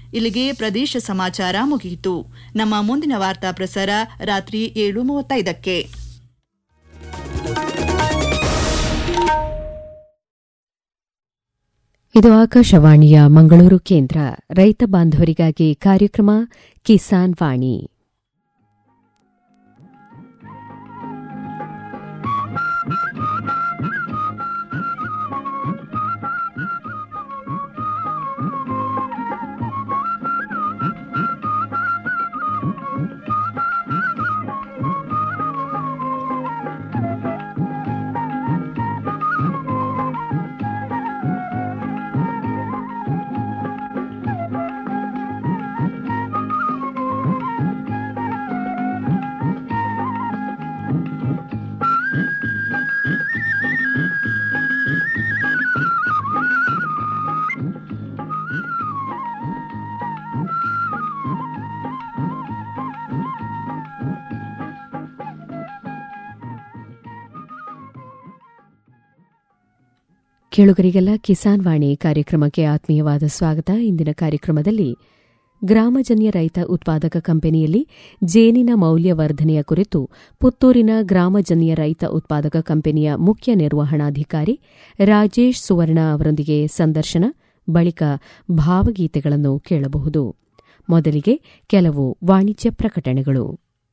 ಇಲ್ಲಿಗೆ ಪ್ರದೇಶ ಸಮಾಚಾರ ಮುಗಿಯಿತು ನಮ್ಮ ಮುಂದಿನ ವಾರ್ತಾ ಪ್ರಸಾರ ರಾತ್ರಿ ಏಳು ಮೂವತ್ತೈದಕ್ಕೆ ಇದು ಆಕಾಶವಾಣಿಯ ಮಂಗಳೂರು ಕೇಂದ್ರ ರೈತ ಬಾಂಧವರಿಗಾಗಿ ಕಾರ್ಯಕ್ರಮ ಕಿಸಾನ್ ವಾಣಿ ಕೇಳುಗರಿಗೆಲ್ಲ ಕಿಸಾನ್ ವಾಣಿ ಕಾರ್ಯಕ್ರಮಕ್ಕೆ ಆತ್ಮೀಯವಾದ ಸ್ವಾಗತ ಇಂದಿನ ಕಾರ್ಯಕ್ರಮದಲ್ಲಿ ಗ್ರಾಮಜನ್ಯ ರೈತ ಉತ್ಪಾದಕ ಕಂಪನಿಯಲ್ಲಿ ಜೇನಿನ ಮೌಲ್ಯವರ್ಧನೆಯ ಕುರಿತು ಪುತ್ತೂರಿನ ಗ್ರಾಮಜನ್ಯ ರೈತ ಉತ್ಪಾದಕ ಕಂಪನಿಯ ಮುಖ್ಯ ನಿರ್ವಹಣಾಧಿಕಾರಿ ರಾಜೇಶ್ ಸುವರ್ಣ ಅವರೊಂದಿಗೆ ಸಂದರ್ಶನ ಬಳಿಕ ಭಾವಗೀತೆಗಳನ್ನು ಕೇಳಬಹುದು ಮೊದಲಿಗೆ ಕೆಲವು ವಾಣಿಜ್ಯ ಪ್ರಕಟಣೆಗಳು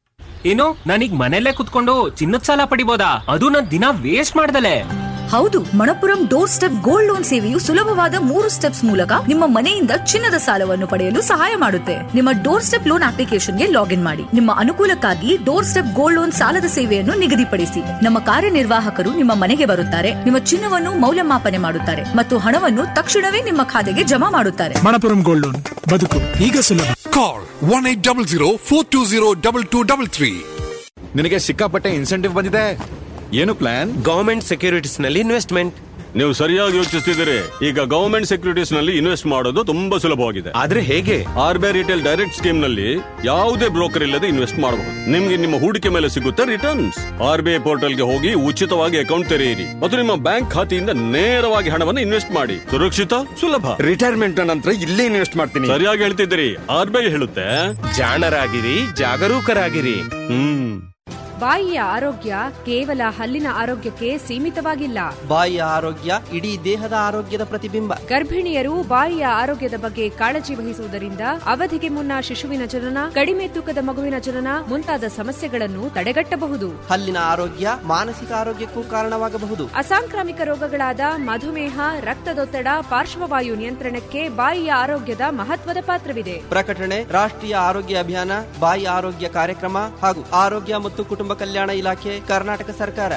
ಏನು ನಾನೀಗ ಮನೆಯಲ್ಲೇ ಕುತ್ಕೊಂಡು ಚಿನ್ನದ ಸಾಲ ಪಡಿಬೋದಾ ಅದು ನನ್ ದಿನ ವೇಸ್ಟ್ ಮಾಡ್ದಲೆ ಹೌದು Manappuram door step gold loan ಸೇವೆಯು ಸುಲಭವಾದ ಮೂರು ಸ್ಟೆಪ್ಸ್ ಮೂಲಕ ನಿಮ್ಮ ಮನೆಯಿಂದ ಚಿನ್ನದ ಸಾಲವನ್ನು ಪಡೆಯಲು ಸಹಾಯ ಮಾಡುತ್ತೆ ನಿಮ್ಮ ಡೋರ್ ಸ್ಟೆಪ್ ಲೋನ್ ಅಪ್ಲಿಕೇಶನ್ಗೆ ಲಾಗಿನ್ ಮಾಡಿ ನಿಮ್ಮ ಅನುಕೂಲಕ್ಕಾಗಿ ಡೋರ್ ಸ್ಟೆಪ್ ಗೋಲ್ಡ್ ಲೋನ್ ಸಾಲದ ಸೇವೆಯನ್ನು ನಿಗದಿಪಡಿಸಿ ನಮ್ಮ ಕಾರ್ಯನಿರ್ವಾಹಕರು ನಿಮ್ಮ ಮನೆಗೆ ಬರುತ್ತಾರೆ ನಿಮ್ಮ ಚಿನ್ನವನ್ನು ಮೌಲ್ಯಮಾಪನೆ ಮಾಡುತ್ತಾರೆ ಮತ್ತು ಹಣವನ್ನು ತಕ್ಷಣವೇ ನಿಮ್ಮ ಖಾತೆಗೆ ಜಮಾ ಮಾಡುತ್ತಾರೆ ಮಣಪುರಂ ಗೋಲ್ಡ್ ಲೋನ್ ಬದುಕು ಈಗ ಸುಲಭ call one eight double zero four two zero double two double three ನಿನಗೆ ಸಿಕ್ಕಾಪಟ್ಟೆ ಇನ್ಸೆಂಟಿವ್ ಬಂದಿದೆ ಏನು ಪ್ಲಾನ್ ಗವರ್ಮೆಂಟ್ ಸೆಕ್ಯೂರಿಟೀಸ್ ನಲ್ಲಿ ಇನ್ವೆಸ್ಟ್ಮೆಂಟ್ ನೀವು ಸರಿಯಾಗಿ ಯೋಚಿಸ್ತಿದ್ದೀರಿ ಈಗ ಗವರ್ಮೆಂಟ್ ಸೆಕ್ಯೂರಿಟೀಸ್ ನಲ್ಲಿ ಇನ್ವೆಸ್ಟ್ ಮಾಡೋದು ತುಂಬಾ ಸುಲಭವಾಗಿದೆ ಆದ್ರೆ ಹೇಗೆ R B I retail direct scheme ನಲ್ಲಿ ಯಾವುದೇ ಬ್ರೋಕರ್ ಇಲ್ಲದೆ ಇನ್ವೆಸ್ಟ್ ಮಾಡಬಹುದು ನಿಮ್ಗೆ ನಿಮ್ಮ ಹೂಡಿಕೆ ಮೇಲೆ ಸಿಗುತ್ತೆ returns R B I portal ಗೆ ಹೋಗಿ ಉಚಿತವಾಗಿ ಅಕೌಂಟ್ ತೆರೆಯಿರಿ ಮತ್ತು ನಿಮ್ಮ ಬ್ಯಾಂಕ್ ಖಾತೆಯಿಂದ ನೇರವಾಗಿ ಹಣವನ್ನು ಇನ್ವೆಸ್ಟ್ ಮಾಡಿ ಸುರಕ್ಷಿತ ಸುಲಭ ರಿಟೈರ್ಮೆಂಟ್ ನಂತರ ಇಲ್ಲೇ ಇನ್ವೆಸ್ಟ್ ಮಾಡ್ತೀನಿ ಸರಿಯಾಗಿ ಹೇಳ್ತಿದ್ದೀರಿ ಆರ್ ಬಿ ಐ ಹೇಳುತ್ತೆ ಜಾಣರಾಗಿರಿ ಜಾಗರೂಕರಾಗಿರಿ ಹ್ಮ್ ಬಾಯಿಯ ಆರೋಗ್ಯ ಕೇವಲ ಹಲ್ಲಿನ ಆರೋಗ್ಯಕ್ಕೆ ಸೀಮಿತವಾಗಿಲ್ಲ ಬಾಯಿಯ ಆರೋಗ್ಯ ಇಡೀ ದೇಹದ ಆರೋಗ್ಯದ ಪ್ರತಿಬಿಂಬ ಗರ್ಭಿಣಿಯರು ಬಾಯಿಯ ಆರೋಗ್ಯದ ಬಗ್ಗೆ ಕಾಳಜಿ ವಹಿಸುವುದರಿಂದ ಅವಧಿಗೆ ಮುನ್ನ ಶಿಶುವಿನ ಜನನ ಕಡಿಮೆ ತೂಕದ ಮಗುವಿನ ಜನನ ಮುಂತಾದ ಸಮಸ್ಯೆಗಳನ್ನು ತಡೆಗಟ್ಟಬಹುದು ಹಲ್ಲಿನ ಆರೋಗ್ಯ ಮಾನಸಿಕ ಆರೋಗ್ಯಕ್ಕೂ ಕಾರಣವಾಗಬಹುದು ಅಸಾಂಕ್ರಾಮಿಕ ರೋಗಗಳಾದ ಮಧುಮೇಹ ರಕ್ತದೊತ್ತಡ ಪಾರ್ಶ್ವವಾಯು ನಿಯಂತ್ರಣಕ್ಕೆ ಬಾಯಿಯ ಆರೋಗ್ಯದ ಮಹತ್ವದ ಪಾತ್ರವಿದೆ ಪ್ರಕಟಣೆ ರಾಷ್ಟ್ರೀಯ ಆರೋಗ್ಯ ಅಭಿಯಾನ ಬಾಯಿ ಆರೋಗ್ಯ ಕಾರ್ಯಕ್ರಮ ಹಾಗೂ ಆರೋಗ್ಯ ಮತ್ತು ಕುಟುಂಬ ಕಲ್ಯಾಣ ಇಲಾಖೆ ಕರ್ನಾಟಕ ಸರ್ಕಾರ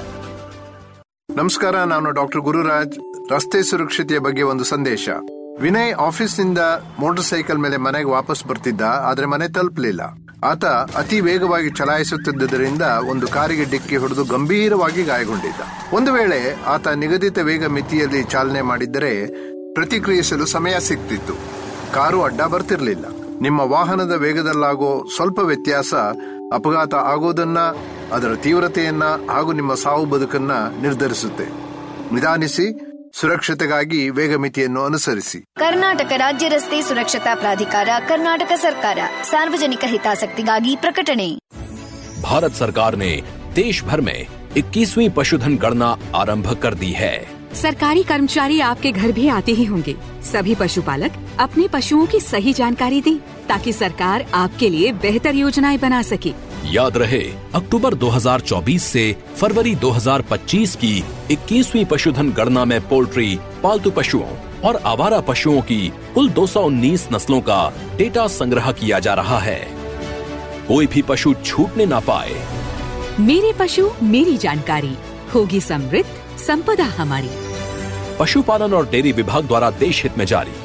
ನಮಸ್ಕಾರ ನಾನು ಡಾಕ್ಟರ್ ಗುರುರಾಜ್ ರಸ್ತೆ ಸುರಕ್ಷತೆಯ ಬಗ್ಗೆ ಒಂದು ಸಂದೇಶ ವಿನಯ್ ಆಫೀಸ್ನಿಂದ ಮೋಟಾರ್ ಸೈಕಲ್ ಮೇಲೆ ಮನೆಗೆ ವಾಪಸ್ ಬರ್ತಿದ್ದ ಆದ್ರೆ ಮನೆ ತಲುಪಲಿಲ್ಲ ಆತ ಅತಿ ವೇಗವಾಗಿ ಚಲಾಯಿಸುತ್ತಿದ್ದರಿಂದ ಒಂದು ಕಾರಿಗೆ ಡಿಕ್ಕಿ ಹೊಡೆದು ಗಂಭೀರವಾಗಿ ಗಾಯಗೊಂಡಿದ್ದ ಒಂದು ವೇಳೆ ಆತ ನಿಗದಿತ ವೇಗ ಮಿತಿಯಲ್ಲಿ ಚಾಲನೆ ಮಾಡಿದ್ದರೆ ಪ್ರತಿಕ್ರಿಯಿಸಲು ಸಮಯ ಸಿಗ್ತಿತ್ತು ಕಾರು ಅಡ್ಡ ಬರ್ತಿರ್ಲಿಲ್ಲ ನಿಮ್ಮ ವಾಹನದ ವೇಗದಲ್ಲಾಗೋ ಸ್ವಲ್ಪ ವ್ಯತ್ಯಾಸ ಅಪಘಾತ ಆಗೋದನ್ನ ಅದರ ತೀವ್ರತೆಯನ್ನ ಹಾಗೂ ನಿಮ್ಮ ಸಾವು ಬದುಕನ್ನ ನಿರ್ಧರಿಸುತ್ತೆ ನಿಧಾನಿಸಿ ಸುರಕ್ಷತೆಗಾಗಿ ವೇಗ ಮಿತಿಯನ್ನು ಅನುಸರಿಸಿ ಕರ್ನಾಟಕ ರಾಜ್ಯ ರಸ್ತೆ ಸುರಕ್ಷತಾ ಪ್ರಾಧಿಕಾರ ಕರ್ನಾಟಕ ಸರ್ಕಾರ ಸಾರ್ವಜನಿಕ ಹಿತಾಸಕ್ತಿಗಾಗಿ ಪ್ರಕಟಣೆ भारत सरकार ने देश भर में 21वीं पशुधन गणना आरंभ कर दी है सरकारी कर्मचारी आपके घर भी आते ही होंगे सभी पशुपालक अपने पशुओं की सही जानकारी दें ताकि सरकार आपके लिए बेहतर योजनाएं बना सके याद रहे अक्टूबर 2024 से फरवरी 2025 की 21वीं पशुधन गणना में पोल्ट्री पालतू पशुओं और आवारा पशुओं की कुल 219 नस्लों का डेटा संग्रह किया जा रहा है कोई भी पशु छूटने ना पाए मेरे पशु मेरी जानकारी होगी समृद्ध संपदा हमारी पशुपालन और डेयरी विभाग द्वारा देश हित में जारी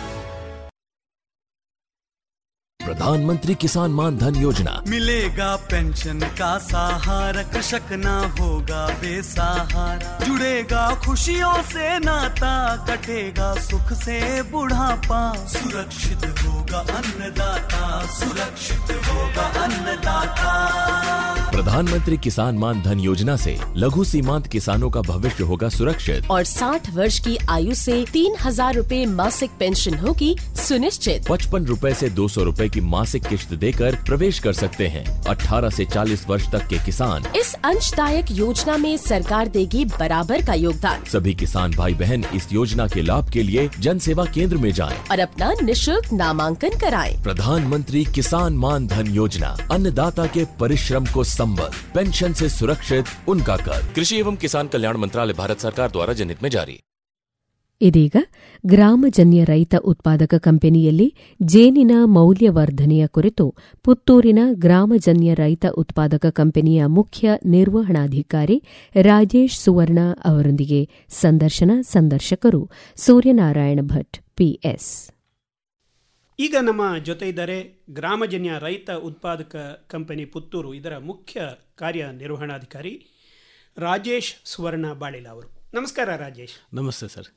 प्रधानमंत्री किसान मान धन योजना मिलेगा पेंशन का सहारा कृषक ना होगा बेसहारा जुड़ेगा खुशियों से नाता कटेगा सुख से बुढ़ापा सुरक्षित होगा अन्नदाता सुरक्षित होगा अन्नदाता प्रधानमंत्री किसान मान धन योजना से लघु सीमांत किसानों का भविष्य होगा सुरक्षित और 60 वर्ष की आयु से तीन हजार रूपए मासिक पेंशन होगी सुनिश्चित पचपन रूपए ऐसी दो सौ रूपए की मासिक किश्त देकर प्रवेश कर सकते हैं 18 से 40 वर्ष तक के किसान इस अंशदायक योजना में सरकार देगी बराबर का योगदान सभी किसान भाई बहन इस योजना के लाभ के लिए जन सेवा केंद्र में जाएं। और अपना निशुल्क नामांकन कराएं। प्रधानमंत्री किसान मान धन योजना अन्नदाता के परिश्रम को संबल पेंशन से सुरक्षित उनका कर कृषि एवं किसान कल्याण मंत्रालय भारत सरकार द्वारा जनहित में जारी ಇದೀಗ ಗ್ರಾಮಜನ್ಯ ರೈತ ಉತ್ಪಾದಕ ಕಂಪನಿಯಲ್ಲಿ ಜೇನಿನ ಮೌಲ್ಯವರ್ಧನೆಯ ಕುರಿತು ಪುತ್ತೂರಿನ ಗ್ರಾಮಜನ್ಯ ರೈತ ಉತ್ಪಾದಕ ಕಂಪನಿಯ ಮುಖ್ಯ ನಿರ್ವಹಣಾಧಿಕಾರಿ ರಾಜೇಶ್ ಸುವರ್ಣ ಅವರೊಂದಿಗೆ ಸಂದರ್ಶನ ಸಂದರ್ಶಕರು ಸೂರ್ಯನಾರಾಯಣ ಭಟ್ ಪಿಎಸ್ ಈಗ ನಮ್ಮ ಜೊತೆ ಇದ್ದಾರೆ ಗ್ರಾಮಜನ್ಯ ರೈತ ಉತ್ಪಾದಕ ಕಂಪನಿ ಪುತ್ತೂರು ಇದರ ಮುಖ್ಯ ಕಾರ್ಯನಿರ್ವಹಣಾಧಿಕಾರಿ ರಾಜೇಶ್ ಸುವರ್ಣ ಬಾಳಿಲ ಅವರು ನಮಸ್ಕಾರ ರಾಜೇಶ್ ನಮಸ್ತೆ ಸರ್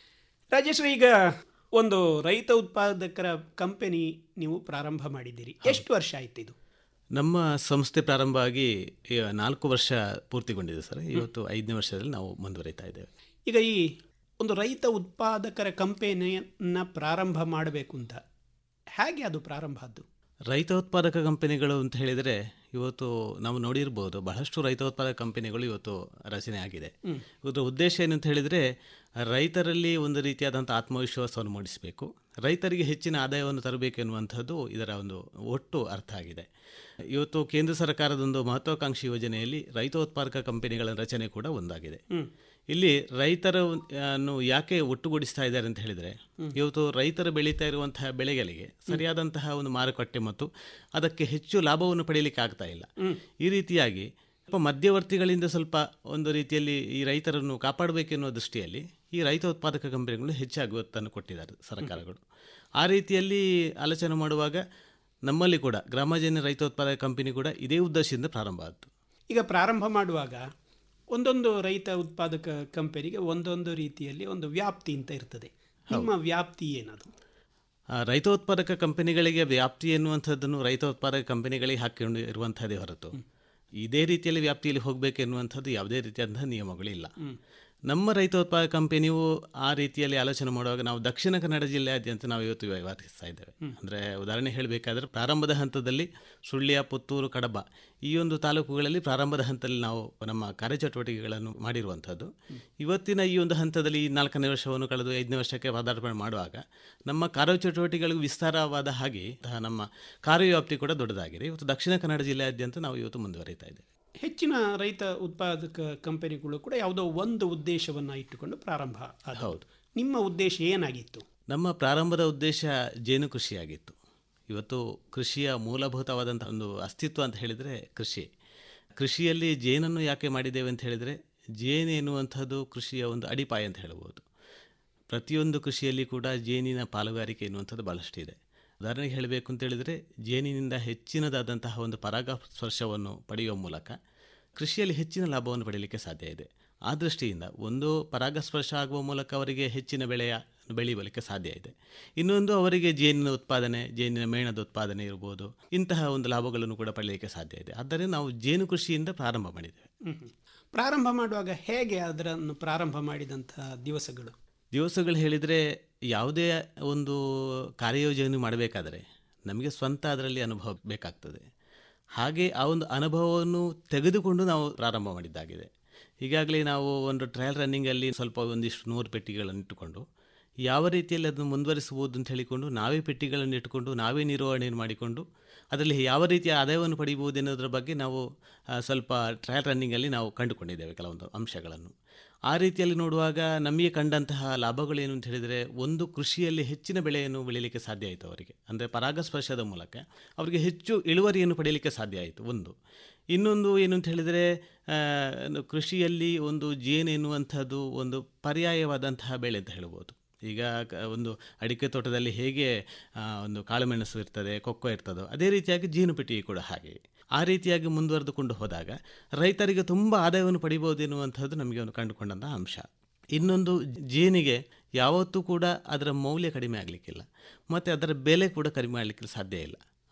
ರಾಜೇಶ್ ಈಗ ಒಂದು ರೈತ ಉತ್ಪಾದಕರ ಕಂಪನಿ ನೀವು ಪ್ರಾರಂಭ ಮಾಡಿದ್ದೀರಿ ಎಷ್ಟು ವರ್ಷ ಆಯ್ತು ಇದು ನಮ್ಮ ಸಂಸ್ಥೆ ಪ್ರಾರಂಭ ಆಗಿ ಈಗ ನಾಲ್ಕು ವರ್ಷ ಪೂರ್ತಿಗೊಂಡಿದೆ ಸರ್ ಇವತ್ತು ಐದನೇ ವರ್ಷದಲ್ಲಿ ನಾವು ಮುಂದುವರಿತಾ ಇದ್ದೇವೆ ಈಗ ಈ ಒಂದು ರೈತ ಉತ್ಪಾದಕರ ಕಂಪನಿಯನ್ನ ಪ್ರಾರಂಭ ಮಾಡಬೇಕು ಅಂತ ಹೇಗೆ ಅದು ಪ್ರಾರಂಭ ಆದ್ದು ರೈತ ಉತ್ಪಾದಕ ಕಂಪನಿಗಳು ಅಂತ ಹೇಳಿದರೆ ಇವತ್ತು ನಾವು ನೋಡಿರ್ಬೋದು ಬಹಳಷ್ಟು ರೈತ ಉತ್ಪಾದಕ ಕಂಪನಿಗಳು ಇವತ್ತು ರಚನೆ ಆಗಿದೆ ಹ್ಮ್. ಇದರ ಉದ್ದೇಶ ಏನು ಅಂತ ಹೇಳಿದರೆ ರೈತರಲ್ಲಿ ಒಂದು ರೀತಿಯಾದಂಥ ಆತ್ಮವಿಶ್ವಾಸವನ್ನು ಮೂಡಿಸಬೇಕು ರೈತರಿಗೆ ಹೆಚ್ಚಿನ ಆದಾಯವನ್ನು ತರಬೇಕು ಎನ್ನುವಂಥದ್ದು ಇದರ ಒಂದು ಒಟ್ಟು ಅರ್ಥ ಆಗಿದೆ ಇವತ್ತು ಕೇಂದ್ರ ಸರ್ಕಾರದ ಒಂದು ಮಹತ್ವಾಕಾಂಕ್ಷಿ ಯೋಜನೆಯಲ್ಲಿ ರೈತ ಉತ್ಪಾದಕ ಕಂಪನಿಗಳ ರಚನೆ ಕೂಡ ಒಂದಾಗಿದೆ ಹ್ಮ್. ಇಲ್ಲಿ ರೈತರನ್ನು ಯಾಕೆ ಒಟ್ಟುಗೂಡಿಸ್ತಾ ಇದ್ದಾರೆ ಅಂತ ಹೇಳಿದರೆ ಇವತ್ತು ರೈತರು ಬೆಳೀತಾ ಇರುವಂತಹ ಬೆಳೆಗಳಿಗೆ ಸರಿಯಾದಂತಹ ಒಂದು ಮಾರುಕಟ್ಟೆ ಮತ್ತು ಅದಕ್ಕೆ ಹೆಚ್ಚು ಲಾಭವನ್ನು ಪಡೆಯಲಿಕ್ಕೆ ಆಗ್ತಾ ಇಲ್ಲ ಹ್ಮ್. ಈ ರೀತಿಯಾಗಿ ಸ್ವಲ್ಪ ಮಧ್ಯವರ್ತಿಗಳಿಂದ ಸ್ವಲ್ಪ ಒಂದು ರೀತಿಯಲ್ಲಿ ಈ ರೈತರನ್ನು ಕಾಪಾಡಬೇಕೆನ್ನುವ ದೃಷ್ಟಿಯಲ್ಲಿ ಈ ರೈತ ಉತ್ಪಾದಕ ಕಂಪನಿಗಳು ಹೆಚ್ಚಾಗಿ ಒತ್ತನ್ನು ಕೊಟ್ಟಿದ್ದಾರೆ ಸರ್ಕಾರಗಳು ಆ ರೀತಿಯಲ್ಲಿ ಆಲೋಚನೆ ಮಾಡುವಾಗ ನಮ್ಮಲ್ಲಿ ಕೂಡ ಗ್ರಾಮಜನ್ಯ ರೈತ ಉತ್ಪಾದಕ ಕಂಪನಿ ಕೂಡ ಇದೇ ಉದ್ದೇಶದಿಂದ ಪ್ರಾರಂಭ ಆಯಿತು ಈಗ ಪ್ರಾರಂಭ ಮಾಡುವಾಗ ಒಂದೊಂದು ರೈತ ಉತ್ಪಾದಕ ಕಂಪನಿಗೆ ಒಂದೊಂದು ರೀತಿಯಲ್ಲಿ ಒಂದು ವ್ಯಾಪ್ತಿ ಅಂತ ಇರ್ತದೆ ನಿಮ್ಮ ವ್ಯಾಪ್ತಿ ಏನದು ಆ, ರೈತ ಉತ್ಪಾದಕ ಕಂಪನಿಗಳಿಗೆ ವ್ಯಾಪ್ತಿ ಎನ್ನುವಂಥದ್ದನ್ನು ರೈತ ಉತ್ಪಾದಕ ಕಂಪನಿಗಳಿಗೆ ಹಾಕಿಕೊಂಡು ಇರುವಂಥದ್ದೇ ಹೊರತು ಇದೇ ರೀತಿಯಲ್ಲಿ ವ್ಯಾಪ್ತಿಯಲ್ಲಿ ಹೋಗಬೇಕು ಎನ್ನುವಂಥದ್ದು ಯಾವುದೇ ರೀತಿಯಾದಂತಹ ನಿಯಮಗಳಿಲ್ಲ ನಮ್ಮ ರೈತ ಉತ್ಪಾದಕ ಕಂಪನಿಯು ಆ ರೀತಿಯಲ್ಲಿ ಆಲೋಚನೆ ಮಾಡುವಾಗ ನಾವು ದಕ್ಷಿಣ ಕನ್ನಡ ಜಿಲ್ಲೆಯಾದ್ಯಂತ ನಾವು ಇವತ್ತು ವ್ಯವಹರಿಸ್ತಾ ಇದ್ದೇವೆ ಅಂದರೆ ಉದಾಹರಣೆ ಹೇಳಬೇಕಾದ್ರೆ ಪ್ರಾರಂಭದ ಹಂತದಲ್ಲಿ ಸುಳ್ಯ ಪುತ್ತೂರು ಕಡಬ ಈ ಒಂದು ತಾಲೂಕುಗಳಲ್ಲಿ ಪ್ರಾರಂಭದ ಹಂತದಲ್ಲಿ ನಾವು ನಮ್ಮ ಕಾರ್ಯಚಟುವಟಿಕೆಗಳನ್ನು ಮಾಡಿರುವಂಥದ್ದು ಇವತ್ತಿನ ಈ ಒಂದು ಹಂತದಲ್ಲಿ ಈ ನಾಲ್ಕನೇ ವರ್ಷವನ್ನು ಕಳೆದು ಐದನೇ ವರ್ಷಕ್ಕೆ ಪದಾರ್ಪಣೆ ಮಾಡುವಾಗ ನಮ್ಮ ಕಾರ್ಯಚಟುವಟಿಕೆಗಳಿಗೆ ವಿಸ್ತಾರವಾದ ಹಾಗೆ ತಹ ನಮ್ಮ ಕಾರ್ಯವ್ಯಾಪ್ತಿ ಕೂಡ ದೊಡ್ಡದಾಗಿದೆ ಇವತ್ತು ದಕ್ಷಿಣ ಕನ್ನಡ ಜಿಲ್ಲೆಯಾದ್ಯಂತ ನಾವು ಇವತ್ತು ಮುಂದುವರಿತಾ ಇದ್ದೇವೆ ಹೆಚ್ಚಿನ ರೈತ ಉತ್ಪಾದಕ ಕಂಪನಿಗಳು ಕೂಡ ಯಾವುದೋ ಒಂದು ಉದ್ದೇಶವನ್ನು ಇಟ್ಟುಕೊಂಡು ಪ್ರಾರಂಭ ಆದವು. ಹೌದು. ನಿಮ್ಮ ಉದ್ದೇಶ ಏನಾಗಿತ್ತು ನಮ್ಮ ಪ್ರಾರಂಭದ ಉದ್ದೇಶ ಜೇನು ಕೃಷಿಯಾಗಿತ್ತು ಇವತ್ತು ಕೃಷಿಯ ಮೂಲಭೂತವಾದಂಥ ಒಂದು ಅಸ್ತಿತ್ವ ಅಂತ ಹೇಳಿದರೆ ಕೃಷಿ ಕೃಷಿಯಲ್ಲಿ ಜೇನನ್ನು ಯಾಕೆ ಮಾಡಿದ್ದೇವೆ ಅಂತ ಹೇಳಿದರೆ ಜೇನು ಎನ್ನುವಂಥದ್ದು ಕೃಷಿಯ ಒಂದು ಅಡಿಪಾಯ ಅಂತ ಹೇಳ್ಬೋದು ಪ್ರತಿಯೊಂದು ಕೃಷಿಯಲ್ಲಿ ಕೂಡ ಜೇನಿನ ಪಾಲುಗಾರಿಕೆ ಎನ್ನುವಂಥದ್ದು ಭಾಳಷ್ಟು ಇದೆ ಉದಾಹರಣೆಗೆ ಹೇಳಬೇಕು ಅಂತ ಹೇಳಿದರೆ ಜೇನಿನಿಂದ ಹೆಚ್ಚಿನದಾದಂತಹ ಒಂದು ಪರಾಗ ಸ್ಪರ್ಶವನ್ನು ಪಡೆಯುವ ಮೂಲಕ ಕೃಷಿಯಲ್ಲಿ ಹೆಚ್ಚಿನ ಲಾಭವನ್ನು ಪಡೆಯಲಿಕ್ಕೆ ಸಾಧ್ಯ ಇದೆ ಆ ದೃಷ್ಟಿಯಿಂದ ಒಂದು ಪರಾಗಸ್ಪರ್ಶ ಆಗುವ ಮೂಲಕ ಅವರಿಗೆ ಹೆಚ್ಚಿನ ಬೆಳೆಯ ಬೆಳೆಯಲಿಕ್ಕೆ ಸಾಧ್ಯ ಇದೆ ಇನ್ನೊಂದು ಅವರಿಗೆ ಜೇನಿನ ಉತ್ಪಾದನೆ ಜೇನಿನ ಮೇಣದ ಉತ್ಪಾದನೆ ಇರ್ಬೋದು ಇಂತಹ ಒಂದು ಲಾಭಗಳನ್ನು ಕೂಡ ಪಡೆಯಲಿಕ್ಕೆ ಸಾಧ್ಯ ಇದೆ ಆದ್ದರಿಂದ ನಾವು ಜೇನು ಕೃಷಿಯಿಂದ ಪ್ರಾರಂಭ ಮಾಡಿದ್ದೇವೆ ಹ್ಮ್ ಹ್ಮ್. ಪ್ರಾರಂಭ ಮಾಡುವಾಗ ಹೇಗೆ ಅದನ್ನು ಪ್ರಾರಂಭ ಮಾಡಿದಂತಹ ದಿವಸಗಳು ದಿವಸಗಳು ಹೇಳಿದರೆ ಯಾವುದೇ ಒಂದು ಕಾರ್ಯಯೋಜನೆ ಮಾಡಬೇಕಾದರೆ ನಮಗೆ ಸ್ವಂತ ಅದರಲ್ಲಿ ಅನುಭವ ಬೇಕಾಗ್ತದೆ ಹಾಗೆ ಆ ಒಂದು ಅನುಭವವನ್ನು ತೆಗೆದುಕೊಂಡು ನಾವು ಪ್ರಾರಂಭ ಮಾಡಿದ್ದಾಗಿದೆ ಈಗಾಗಲೇ ನಾವು ಒಂದು ಟ್ರಯಲ್ ರನ್ನಿಂಗಲ್ಲಿ ಸ್ವಲ್ಪ ಒಂದಿಷ್ಟು ನೂರು ಪೆಟ್ಟಿಗೆಗಳನ್ನು ಇಟ್ಟುಕೊಂಡು ಯಾವ ರೀತಿಯಲ್ಲಿ ಅದನ್ನು ಮುಂದುವರಿಸಬಹುದು ಅಂತ ಹೇಳಿಕೊಂಡು ನಾವೇ ಪೆಟ್ಟಿಗೆಗಳನ್ನು ಇಟ್ಟುಕೊಂಡು ನಾವೇ ನಿರ್ವಹಣೆಯನ್ನು ಮಾಡಿಕೊಂಡು ಅದರಲ್ಲಿ ಯಾವ ರೀತಿಯ ಆದಾಯವನ್ನು ಪಡಿಬಹುದು ಎನ್ನುವುದರ ಬಗ್ಗೆ ನಾವು ಆ, ಸ್ವಲ್ಪ ಟ್ರಯಲ್ ರನ್ನಿಂಗಲ್ಲಿ ನಾವು ಕಂಡುಕೊಂಡಿದ್ದೇವೆ ಕೆಲವೊಂದು ಅಂಶಗಳನ್ನು ಆ ರೀತಿಯಲ್ಲಿ ನೋಡುವಾಗ ನಮಗೆ ಕಂಡಂತಹ ಲಾಭಗಳೇನು ಅಂತ ಹೇಳಿದರೆ ಒಂದು ಕೃಷಿಯಲ್ಲಿ ಹೆಚ್ಚಿನ ಬೆಳೆಯನ್ನು ಬೆಳೀಲಿಕ್ಕೆ ಸಾಧ್ಯ ಆಯಿತು ಅವರಿಗೆ ಅಂದರೆ ಪರಾಗಸ್ಪರ್ಶದ ಮೂಲಕ ಅವರಿಗೆ ಹೆಚ್ಚು ಇಳುವರಿಯನ್ನು ಪಡೆಯಲಿಕ್ಕೆ ಸಾಧ್ಯ ಆಯಿತು ಒಂದು ಇನ್ನೊಂದು ಏನು ಅಂತ ಹೇಳಿದರೆ ಆ, ಒಂದು ಕೃಷಿಯಲ್ಲಿ ಒಂದು ಜೇನು ಎನ್ನುವಂಥದ್ದು ಒಂದು ಪರ್ಯಾಯವಾದಂತಹ ಬೆಳೆ ಅಂತ ಹೇಳ್ಬೋದು ಈಗ ಕ- ಒಂದು ಅಡಿಕೆ ತೋಟದಲ್ಲಿ ಹೇಗೆ ಆ, ಒಂದು ಕಾಳುಮೆಣಸು ಇರ್ತದೆ ಕೊಕ್ಕೋ ಇರ್ತದೋ ಅದೇ ರೀತಿಯಾಗಿ ಜೇನು ಪೆಟ್ಟಿಗೆ ಕೂಡ ಹಾಗೆ ಆ ರೀತಿಯಾಗಿ ಮುಂದುವರೆದುಕೊಂಡು ಹೋದಾಗ ರೈತರಿಗೆ ತುಂಬ ಆದಾಯವನ್ನು ಪಡಿಬೋದು ಎನ್ನುವಂಥದ್ದು ನಮಗೆ ಒಂದು ಕಂಡುಕೊಂಡಂತಹ ಅಂಶ ಇನ್ನೊಂದು ಜೇನಿಗೆ ಯಾವತ್ತೂ ಕೂಡ ಅದರ ಮೌಲ್ಯ ಕಡಿಮೆ ಆಗಲಿಕ್ಕಿಲ್ಲ ಮತ್ತು ಅದರ ಬೆಲೆ ಕೂಡ ಕಡಿಮೆ ಆಗಲಿಕ್ಕೆ ಸಾಧ್ಯ ಇಲ್ಲ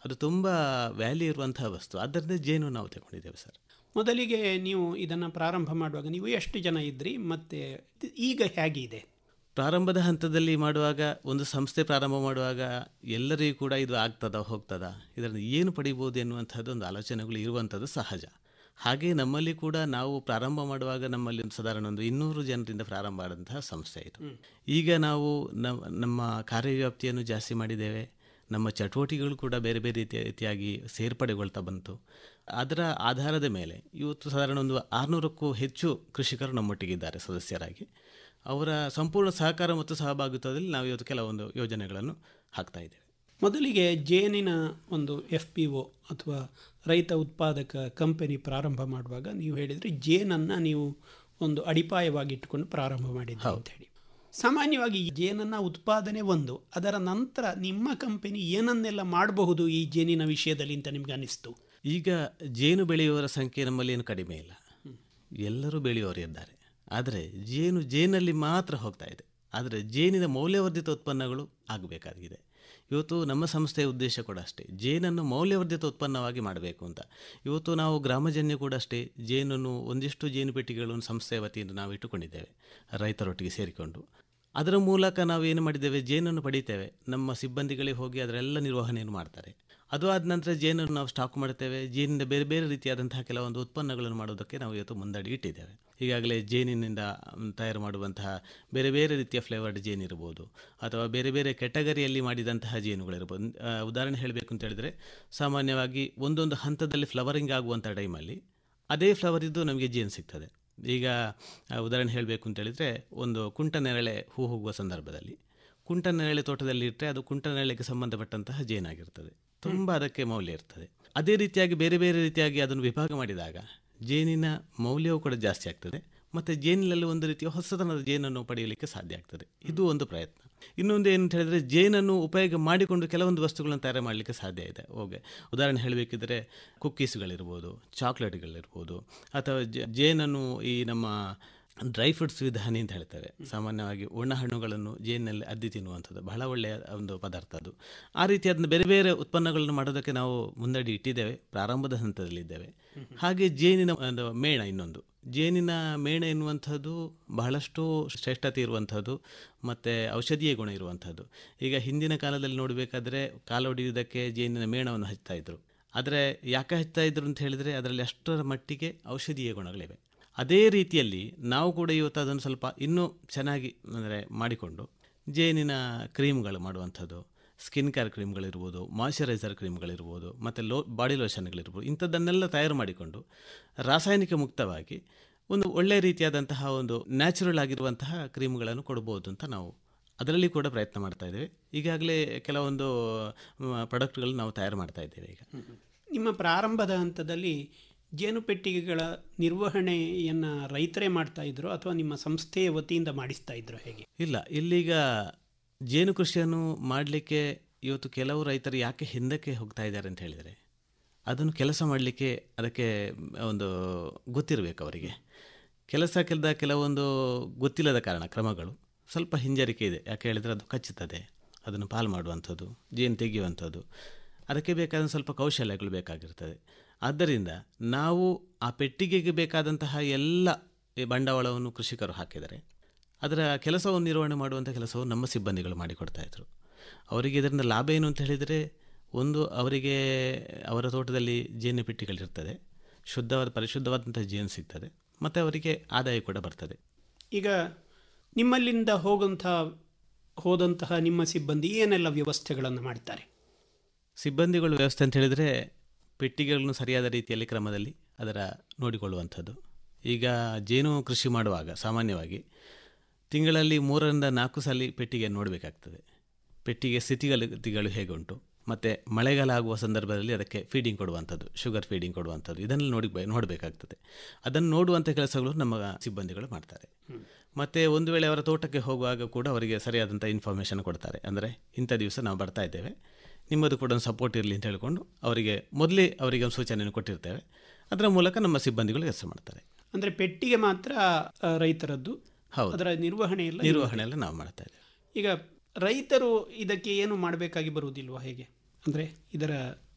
ಅದು ತುಂಬ ವ್ಯಾಲ್ಯೂ ಇರುವಂತಹ ವಸ್ತು ಆದ್ದರಿಂದ ಜೇನು ನಾವು ತಗೊಂಡಿದ್ದೇವೆ ಸರ್ ಮೊದಲಿಗೆ ನೀವು ಇದನ್ನು ಪ್ರಾರಂಭ ಮಾಡುವಾಗ ನೀವು ಎಷ್ಟು ಜನ ಇದ್ರಿ ಮತ್ತೆ ಈಗ ಹೇಗಿದೆ ಪ್ರಾರಂಭದ ಹಂತದಲ್ಲಿ ಮಾಡುವಾಗ ಒಂದು ಸಂಸ್ಥೆ ಪ್ರಾರಂಭ ಮಾಡುವಾಗ ಎಲ್ಲರಿಗೂ ಕೂಡ ಇದು ಆಗ್ತದ ಹೋಗ್ತದ ಇದರಿಂದ ಏನು ಪಡಿಬೋದು ಎನ್ನುವಂಥದ್ದು ಒಂದು ಆಲೋಚನೆಗಳು ಇರುವಂಥದ್ದು ಸಹಜ ಹಾಗೆ ನಮ್ಮಲ್ಲಿ ಕೂಡ ನಾವು ಪ್ರಾರಂಭ ಮಾಡುವಾಗ ನಮ್ಮಲ್ಲಿ ಒಂದು ಸಾಧಾರಣ ಒಂದು ಇನ್ನೂರು ಜನರಿಂದ ಪ್ರಾರಂಭ ಆದಂತಹ ಸಂಸ್ಥೆ ಇದು ಈಗ ನಾವು ನಮ್ಮ ನಮ್ಮ ಕಾರ್ಯವ್ಯಾಪ್ತಿಯನ್ನು ಜಾಸ್ತಿ ಮಾಡಿದ್ದೇವೆ ನಮ್ಮ ಚಟುವಟಿಕೆಗಳು ಕೂಡ ಬೇರೆ ಬೇರೆ ರೀತಿಯ ರೀತಿಯಾಗಿ ಸೇರ್ಪಡೆಗೊಳ್ತಾ ಬಂತು ಅದರ ಆಧಾರದ ಮೇಲೆ ಇವತ್ತು ಸಾಧಾರಣ ಒಂದು ಆರುನೂರಕ್ಕೂ ಹೆಚ್ಚು ಕೃಷಿಕರು ನಮ್ಮೊಟ್ಟಿಗಿದ್ದಾರೆ ಸದಸ್ಯರಾಗಿ ಅವರ ಸಂಪೂರ್ಣ ಸಹಕಾರ ಮತ್ತು ಸಹಭಾಗಿತ್ವದಲ್ಲಿ ನಾವು ಇವತ್ತು ಕೆಲವೊಂದು ಯೋಜನೆಗಳನ್ನು ಹಾಕ್ತಾ ಇದ್ದೇವೆ ಮೊದಲಿಗೆ ಜೇನಿನ ಒಂದು ಎಫ್ ಪಿ ಒ ಅಥವಾ ರೈತ ಉತ್ಪಾದಕ ಕಂಪನಿ ಪ್ರಾರಂಭ ಮಾಡುವಾಗ ನೀವು ಹೇಳಿದರೆ ಜೇನನ್ನು ನೀವು ಒಂದು ಅಡಿಪಾಯವಾಗಿ ಇಟ್ಟುಕೊಂಡು ಪ್ರಾರಂಭ ಮಾಡಿದ್ದೀರಿ ಅಂತ ಹೇಳಿ ಸಾಮಾನ್ಯವಾಗಿ ಈ ಜೇನನ್ನ ಉತ್ಪಾದನೆ ಒಂದು ಅದರ ನಂತರ ನಿಮ್ಮ ಕಂಪನಿ ಏನನ್ನೆಲ್ಲ ಮಾಡಬಹುದು ಈ ಜೇನಿನ ವಿಷಯದಲ್ಲಿ ಅಂತ ನಿಮ್ಗೆ ಅನಿಸ್ತು ಈಗ ಜೇನು ಬೆಳೆಯುವವರ ಸಂಖ್ಯೆ ನಮ್ಮಲ್ಲಿ ಏನು ಕಡಿಮೆ ಇಲ್ಲ ಎಲ್ಲರೂ ಬೆಳೆಯುವವರು ಇದ್ದಾರೆ ಆದರೆ ಜೇನು ಜೇನಲ್ಲಿ ಮಾತ್ರ ಹೋಗ್ತಾ ಇದೆ ಆದರೆ ಜೇನಿನ ಮೌಲ್ಯವರ್ಧಿತ ಉತ್ಪನ್ನಗಳು ಆಗಬೇಕಾಗಿದೆ ಇವತ್ತು ನಮ್ಮ ಸಂಸ್ಥೆಯ ಉದ್ದೇಶ ಕೂಡ ಅಷ್ಟೇ ಜೇನನ್ನು ಮೌಲ್ಯವರ್ಧಿತ ಉತ್ಪನ್ನವಾಗಿ ಮಾಡಬೇಕು ಅಂತ ಇವತ್ತು ನಾವು ಗ್ರಾಮಜನ್ಯ ಕೂಡ ಅಷ್ಟೇ ಜೇನನ್ನು ಒಂದಿಷ್ಟು ಜೇನು ಪೆಟ್ಟಿಗೆಗಳನ್ನು ಸಂಸ್ಥೆಯ ವತಿಯಿಂದ ನಾವು ಇಟ್ಟುಕೊಂಡಿದ್ದೇವೆ ರೈತರೊಟ್ಟಿಗೆ ಸೇರಿಕೊಂಡು ಅದರ ಮೂಲಕ ನಾವು ಏನು ಮಾಡಿದ್ದೇವೆ ಜೇನನ್ನು ಪಡಿತೇವೆ ನಮ್ಮ ಸಿಬ್ಬಂದಿಗಳಿಗೆ ಹೋಗಿ ಅದರೆಲ್ಲ ನಿರ್ವಹಣೆಯನ್ನು ಮಾಡ್ತಾರೆ ಅದು ಆದ ನಂತರ ಜೇನನ್ನು ನಾವು ಸ್ಟಾಕ್ ಮಾಡ್ತೇವೆ ಜೇನಿಂದ ಬೇರೆ ಬೇರೆ ರೀತಿಯಾದಂತಹ ಕೆಲವೊಂದು ಉತ್ಪನ್ನಗಳನ್ನು ಮಾಡೋದಕ್ಕೆ ನಾವು ಇವತ್ತು ಮುಂದಡಿ ಇಟ್ಟಿದ್ದೇವೆ ಈಗಾಗಲೇ ಜೇನಿನಿಂದ ಮ್, ತಯಾರು ಮಾಡುವಂತಹ ಬೇರೆ ಬೇರೆ ರೀತಿಯ ಫ್ಲೇವರ್ಡ್ ಜೇನು ಇರ್ಬೋದು ಅಥವಾ ಬೇರೆ ಬೇರೆ ಕೆಟಗರಿಯಲ್ಲಿ ಮಾಡಿದಂತಹ ಜೇನುಗಳಿರ್ಬೋದು ಆ, ಉದಾಹರಣೆ ಹೇಳಬೇಕು ಅಂತ ಹೇಳಿದರೆ ಸಾಮಾನ್ಯವಾಗಿ ಒಂದೊಂದು ಹಂತದಲ್ಲಿ ಫ್ಲವರಿಂಗ್ ಆಗುವಂಥ ಟೈಮಲ್ಲಿ ಅದೇ ಫ್ಲವರ್ ಇದ್ದು ನಮಗೆ ಜೇನು ಸಿಗ್ತದೆ ಈಗ ಆ, ಉದಾಹರಣೆ ಹೇಳಬೇಕು ಅಂತ ಹೇಳಿದರೆ ಒಂದು ಕುಂಟ ನೆರಳೆ ಹೂ ಹೋಗುವ ಸಂದರ್ಭದಲ್ಲಿ ಕುಂಟ ನೆರಳೆ ತೋಟದಲ್ಲಿ ಇಟ್ಟರೆ ಅದು ಕುಂಟ ನೆರಳೆಗೆ ಸಂಬಂಧಪಟ್ಟಂತಹ ಜೇನಾಗಿರ್ತದೆ ತುಂಬ ಅದಕ್ಕೆ ಮೌಲ್ಯ ಇರ್ತದೆ ಅದೇ ರೀತಿಯಾಗಿ ಬೇರೆ ಬೇರೆ ರೀತಿಯಾಗಿ ಅದನ್ನು ವಿಭಾಗ ಮಾಡಿದಾಗ ಜೇನಿನ ಮೌಲ್ಯವೂ ಕೂಡ ಜಾಸ್ತಿ ಆಗ್ತದೆ ಮತ್ತು ಜೇನಿನಲ್ಲಿ ಒಂದು ರೀತಿಯ ಹೊಸತನದ ಜೇನನ್ನು ಪಡೆಯಲಿಕ್ಕೆ ಸಾಧ್ಯ ಆಗ್ತದೆ ಇದು ಒಂದು ಪ್ರಯತ್ನ ಇನ್ನೊಂದು ಏನು ಅಂತ ಹೇಳಿದರೆ ಜೇನನ್ನು ಉಪಯೋಗ ಮಾಡಿಕೊಂಡು ಕೆಲವೊಂದು ವಸ್ತುಗಳನ್ನು ತಯಾರು ಮಾಡಲಿಕ್ಕೆ ಸಾಧ್ಯ ಇದೆ ಓಕೆ ಉದಾಹರಣೆ ಹೇಳಬೇಕಿದ್ರೆ ಕುಕ್ಕೀಸ್ಗಳಿರ್ಬೋದು ಚಾಕ್ಲೇಟ್ಗಳಿರ್ಬೋದು ಅಥವಾ ಜ- ಜೇನನ್ನು ಈ ನಮ್ಮ ಡ್ರೈ ಫ್ರೂಟ್ಸ್ ವಿತ್ ಹನಿ ಅಂತ ಹೇಳ್ತೇವೆ ಸಾಮಾನ್ಯವಾಗಿ ಒಣ ಹಣ್ಣುಗಳನ್ನು ಜೇನಿನಲ್ಲಿ ಅದ್ದಿ ತಿನ್ನುವಂಥದ್ದು ಬಹಳ ಒಳ್ಳೆಯ ಒಂದು ಪದಾರ್ಥ ಅದು ಆ ರೀತಿ ಅದನ್ನು ಬೇರೆ ಬೇರೆ ಉತ್ಪನ್ನಗಳನ್ನು ಮಾಡೋದಕ್ಕೆ ನಾವು ಮುಂದಡಿ ಇಟ್ಟಿದ್ದೇವೆ ಪ್ರಾರಂಭದ ಹಂತದಲ್ಲಿದ್ದೇವೆ ಹಾಗೆ ಜೇನಿನ ಒಂದು ಮೇಣ ಇನ್ನೊಂದು ಜೇನಿನ ಮೇಣ ಎನ್ನುವಂಥದ್ದು ಬಹಳಷ್ಟು ಶ್ರೇಷ್ಠತೆ ಇರುವಂಥದ್ದು ಮತ್ತು ಔಷಧೀಯ ಗುಣ ಇರುವಂಥದ್ದು ಈಗ ಹಿಂದಿನ ಕಾಲದಲ್ಲಿ ನೋಡಬೇಕಾದ್ರೆ ಕಾಲೊಡೆಯುವುದಕ್ಕೆ ಜೇನಿನ ಮೇಣವನ್ನು ಹಚ್ತಾ ಇದ್ರು ಆದರೆ ಯಾಕೆ ಹಚ್ತಾ ಇದ್ರು ಅಂತ ಹೇಳಿದರೆ ಅದರಲ್ಲಿ ಅಷ್ಟರ ಮಟ್ಟಿಗೆ ಔಷಧೀಯ ಗುಣಗಳಿವೆ ಅದೇ ರೀತಿಯಲ್ಲಿ ನಾವು ಕೂಡ ಇವತ್ತು ಅದನ್ನು ಸ್ವಲ್ಪ ಇನ್ನೂ ಚೆನ್ನಾಗಿ ಅಂದರೆ ಮಾಡಿಕೊಂಡು ಜೇನಿನ ಕ್ರೀಮ್ಗಳು ಮಾಡುವಂಥದ್ದು ಸ್ಕಿನ್ ಕೇರ್ ಕ್ರೀಮ್ಗಳಿರ್ಬೋದು ಮಾಯ್ಚರೈಸರ್ ಕ್ರೀಮ್ಗಳಿರ್ಬೋದು ಮತ್ತು ಲೋ ಬಾಡಿ ಲೋಷನ್ಗಳಿರ್ಬೋದು ಇಂಥದ್ದನ್ನೆಲ್ಲ ತಯಾರು ಮಾಡಿಕೊಂಡು ರಾಸಾಯನಿಕ ಮುಕ್ತವಾಗಿ ಒಂದು ಒಳ್ಳೆಯ ರೀತಿಯಾದಂತಹ ಒಂದು ನ್ಯಾಚುರಲ್ ಆಗಿರುವಂತಹ ಕ್ರೀಮ್ಗಳನ್ನು ಕೊಡ್ಬೋದು ಅಂತ ನಾವು ಅದರಲ್ಲಿ ಕೂಡ ಪ್ರಯತ್ನ ಮಾಡ್ತಾ ಇದ್ದೇವೆ ಈಗಾಗಲೇ ಕೆಲವೊಂದು ಪ್ರಾಡಕ್ಟ್ಗಳು ನಾವು ತಯಾರು ಮಾಡ್ತಾ ಇದ್ದೇವೆ ಈಗ ನಿಮ್ಮ ಪ್ರಾರಂಭದ ಹಂತದಲ್ಲಿ ಜೇನು ಪೆಟ್ಟಿಗೆಗಳ ನಿರ್ವಹಣೆಯನ್ನು ರೈತರೇ ಮಾಡ್ತಾ ಇದ್ರು ಅಥವಾ ನಿಮ್ಮ ಸಂಸ್ಥೆಯ ವತಿಯಿಂದ ಮಾಡಿಸ್ತಾ ಇದ್ರು ಹೇಗೆ ಇಲ್ಲ ಇಲ್ಲೀಗ ಜೇನು ಕೃಷಿಯನ್ನು ಮಾಡಲಿಕ್ಕೆ ಇವತ್ತು ಕೆಲವು ರೈತರು ಯಾಕೆ ಹಿಂದಕ್ಕೆ ಹೋಗ್ತಾ ಇದ್ದಾರೆ ಅಂತ ಹೇಳಿದರೆ ಅದನ್ನು ಕೆಲಸ ಮಾಡಲಿಕ್ಕೆ ಅದಕ್ಕೆ ಒಂದು ಗೊತ್ತಿರಬೇಕು ಅವರಿಗೆ ಕೆಲಸ ಕೆಲ್ದ ಕೆಲವೊಂದು ಗೊತ್ತಿಲ್ಲದ ಕಾರಣ ಕ್ರಮಗಳು ಸ್ವಲ್ಪ ಹಿಂಜರಿಕೆ ಇದೆ ಯಾಕೆ ಹೇಳಿದರೆ ಅದು ಕಚ್ಚುತ್ತದೆ ಅದನ್ನು ಪಾಲು ಮಾಡುವಂಥದ್ದು ಜೇನು ತೆಗೆಯುವಂಥದ್ದು ಅದಕ್ಕೆ ಬೇಕಾದ ಸ್ವಲ್ಪ ಕೌಶಲ್ಯಗಳು ಬೇಕಾಗಿರ್ತದೆ ಆದ್ದರಿಂದ ನಾವು ಆ ಪೆಟ್ಟಿಗೆಗೆ ಬೇಕಾದಂತಹ ಎಲ್ಲ ಈ ಬಂಡವಾಳವನ್ನು ಕೃಷಿಕರು ಹಾಕಿದರೆ ಅದರ ಕೆಲಸವನ್ನು ನಿರ್ವಹಣೆ ಮಾಡುವಂಥ ಕೆಲಸವನ್ನು ನಮ್ಮ ಸಿಬ್ಬಂದಿಗಳು ಮಾಡಿಕೊಡ್ತಾ ಇದ್ರು ಅವರಿಗೆ ಇದರಿಂದ ಲಾಭ ಏನು ಅಂತ ಹೇಳಿದರೆ ಒಂದು ಅವರಿಗೆ ಅವರ ತೋಟದಲ್ಲಿ ಜೇನು ಪೆಟ್ಟಿಗಳಿರ್ತದೆ ಶುದ್ಧವಾದ ಪರಿಶುದ್ಧವಾದಂಥ ಜೇನು ಸಿಗ್ತದೆ ಮತ್ತು ಅವರಿಗೆ ಆದಾಯ ಕೂಡ ಬರ್ತದೆ ಈಗ ನಿಮ್ಮಲ್ಲಿಂದ ಹೋಗಂಥ ಹೋದಂತಹ ನಿಮ್ಮ ಸಿಬ್ಬಂದಿ ಏನೆಲ್ಲ ವ್ಯವಸ್ಥೆಗಳನ್ನು ಮಾಡ್ತಾರೆ ಸಿಬ್ಬಂದಿಗಳು ವ್ಯವಸ್ಥೆ ಅಂತ ಹೇಳಿದರೆ ಪೆಟ್ಟಿಗೆಗಳನ್ನು ಸರಿಯಾದ ರೀತಿಯಲ್ಲಿ ಕ್ರಮದಲ್ಲಿ ಅದರ ನೋಡಿಕೊಳ್ಳುವಂಥದ್ದು ಈಗ ಜೇನು ಕೃಷಿ ಮಾಡುವಾಗ ಸಾಮಾನ್ಯವಾಗಿ ತಿಂಗಳಲ್ಲಿ ಮೂರರಿಂದ ನಾಲ್ಕು ಸಲ ಪೆಟ್ಟಿಗೆ ನೋಡಬೇಕಾಗ್ತದೆ ಪೆಟ್ಟಿಗೆ ಸ್ಥಿತಿಗತಿಗಳು ಹೇಗೆ ಉಂಟು ಮತ್ತು ಮಳೆಗಾಲ ಆಗುವ ಸಂದರ್ಭದಲ್ಲಿ ಅದಕ್ಕೆ ಫೀಡಿಂಗ್ ಕೊಡುವಂಥದ್ದು ಶುಗರ್ ಫೀಡಿಂಗ್ ಕೊಡುವಂಥದ್ದು ಇದನ್ನೆಲ್ಲ ನೋಡಿ ನೋಡಬೇಕಾಗ್ತದೆ ಅದನ್ನು ನೋಡುವಂಥ ಕೆಲಸಗಳು ನಮ್ಮ ಸಿಬ್ಬಂದಿಗಳು ಮಾಡ್ತಾರೆ ಮತ್ತು ಒಂದು ವೇಳೆ ಅವರ ತೋಟಕ್ಕೆ ಹೋಗುವಾಗ ಕೂಡ ಅವರಿಗೆ ಸರಿಯಾದಂಥ ಇನ್ಫಾರ್ಮೇಷನ್ ಕೊಡ್ತಾರೆ ಅಂದರೆ ಇಂಥ ದಿವಸ ನಾವು ಬರ್ತಾ ಇದ್ದೇವೆ ನಿಮ್ಮದು ಕೂಡ ಒಂದು ಸಪೋರ್ಟ್ ಇರಲಿ ಅಂತ ಹೇಳಿಕೊಂಡು ಅವರಿಗೆ ಮೊದಲೇ ಅವರಿಗೆ ಒಂದು ಸೂಚನೆಯನ್ನು ಕೊಟ್ಟಿರ್ತೇವೆ ಅದರ ಮೂಲಕ ನಮ್ಮ ಸಿಬ್ಬಂದಿಗಳು ಕೆಲಸ ಮಾಡ್ತಾರೆ ಅಂದರೆ ಪೆಟ್ಟಿಗೆ ಮಾತ್ರ ಆ, ರೈತರದ್ದು ಹೌದು. ಅದರ ನಿರ್ವಹಣೆ ಎಲ್ಲ ನಿರ್ವಹಣೆ ಎಲ್ಲ ನಾವು ಮಾಡ್ತಾ ಇದ್ದೇವೆ ಈಗ ರೈತರು ಇದಕ್ಕೆ ಏನು ಮಾಡಬೇಕಾಗಿ ಬರುವುದಿಲ್ವಾ ಹೇಗೆ ಅಂದರೆ ಇದರ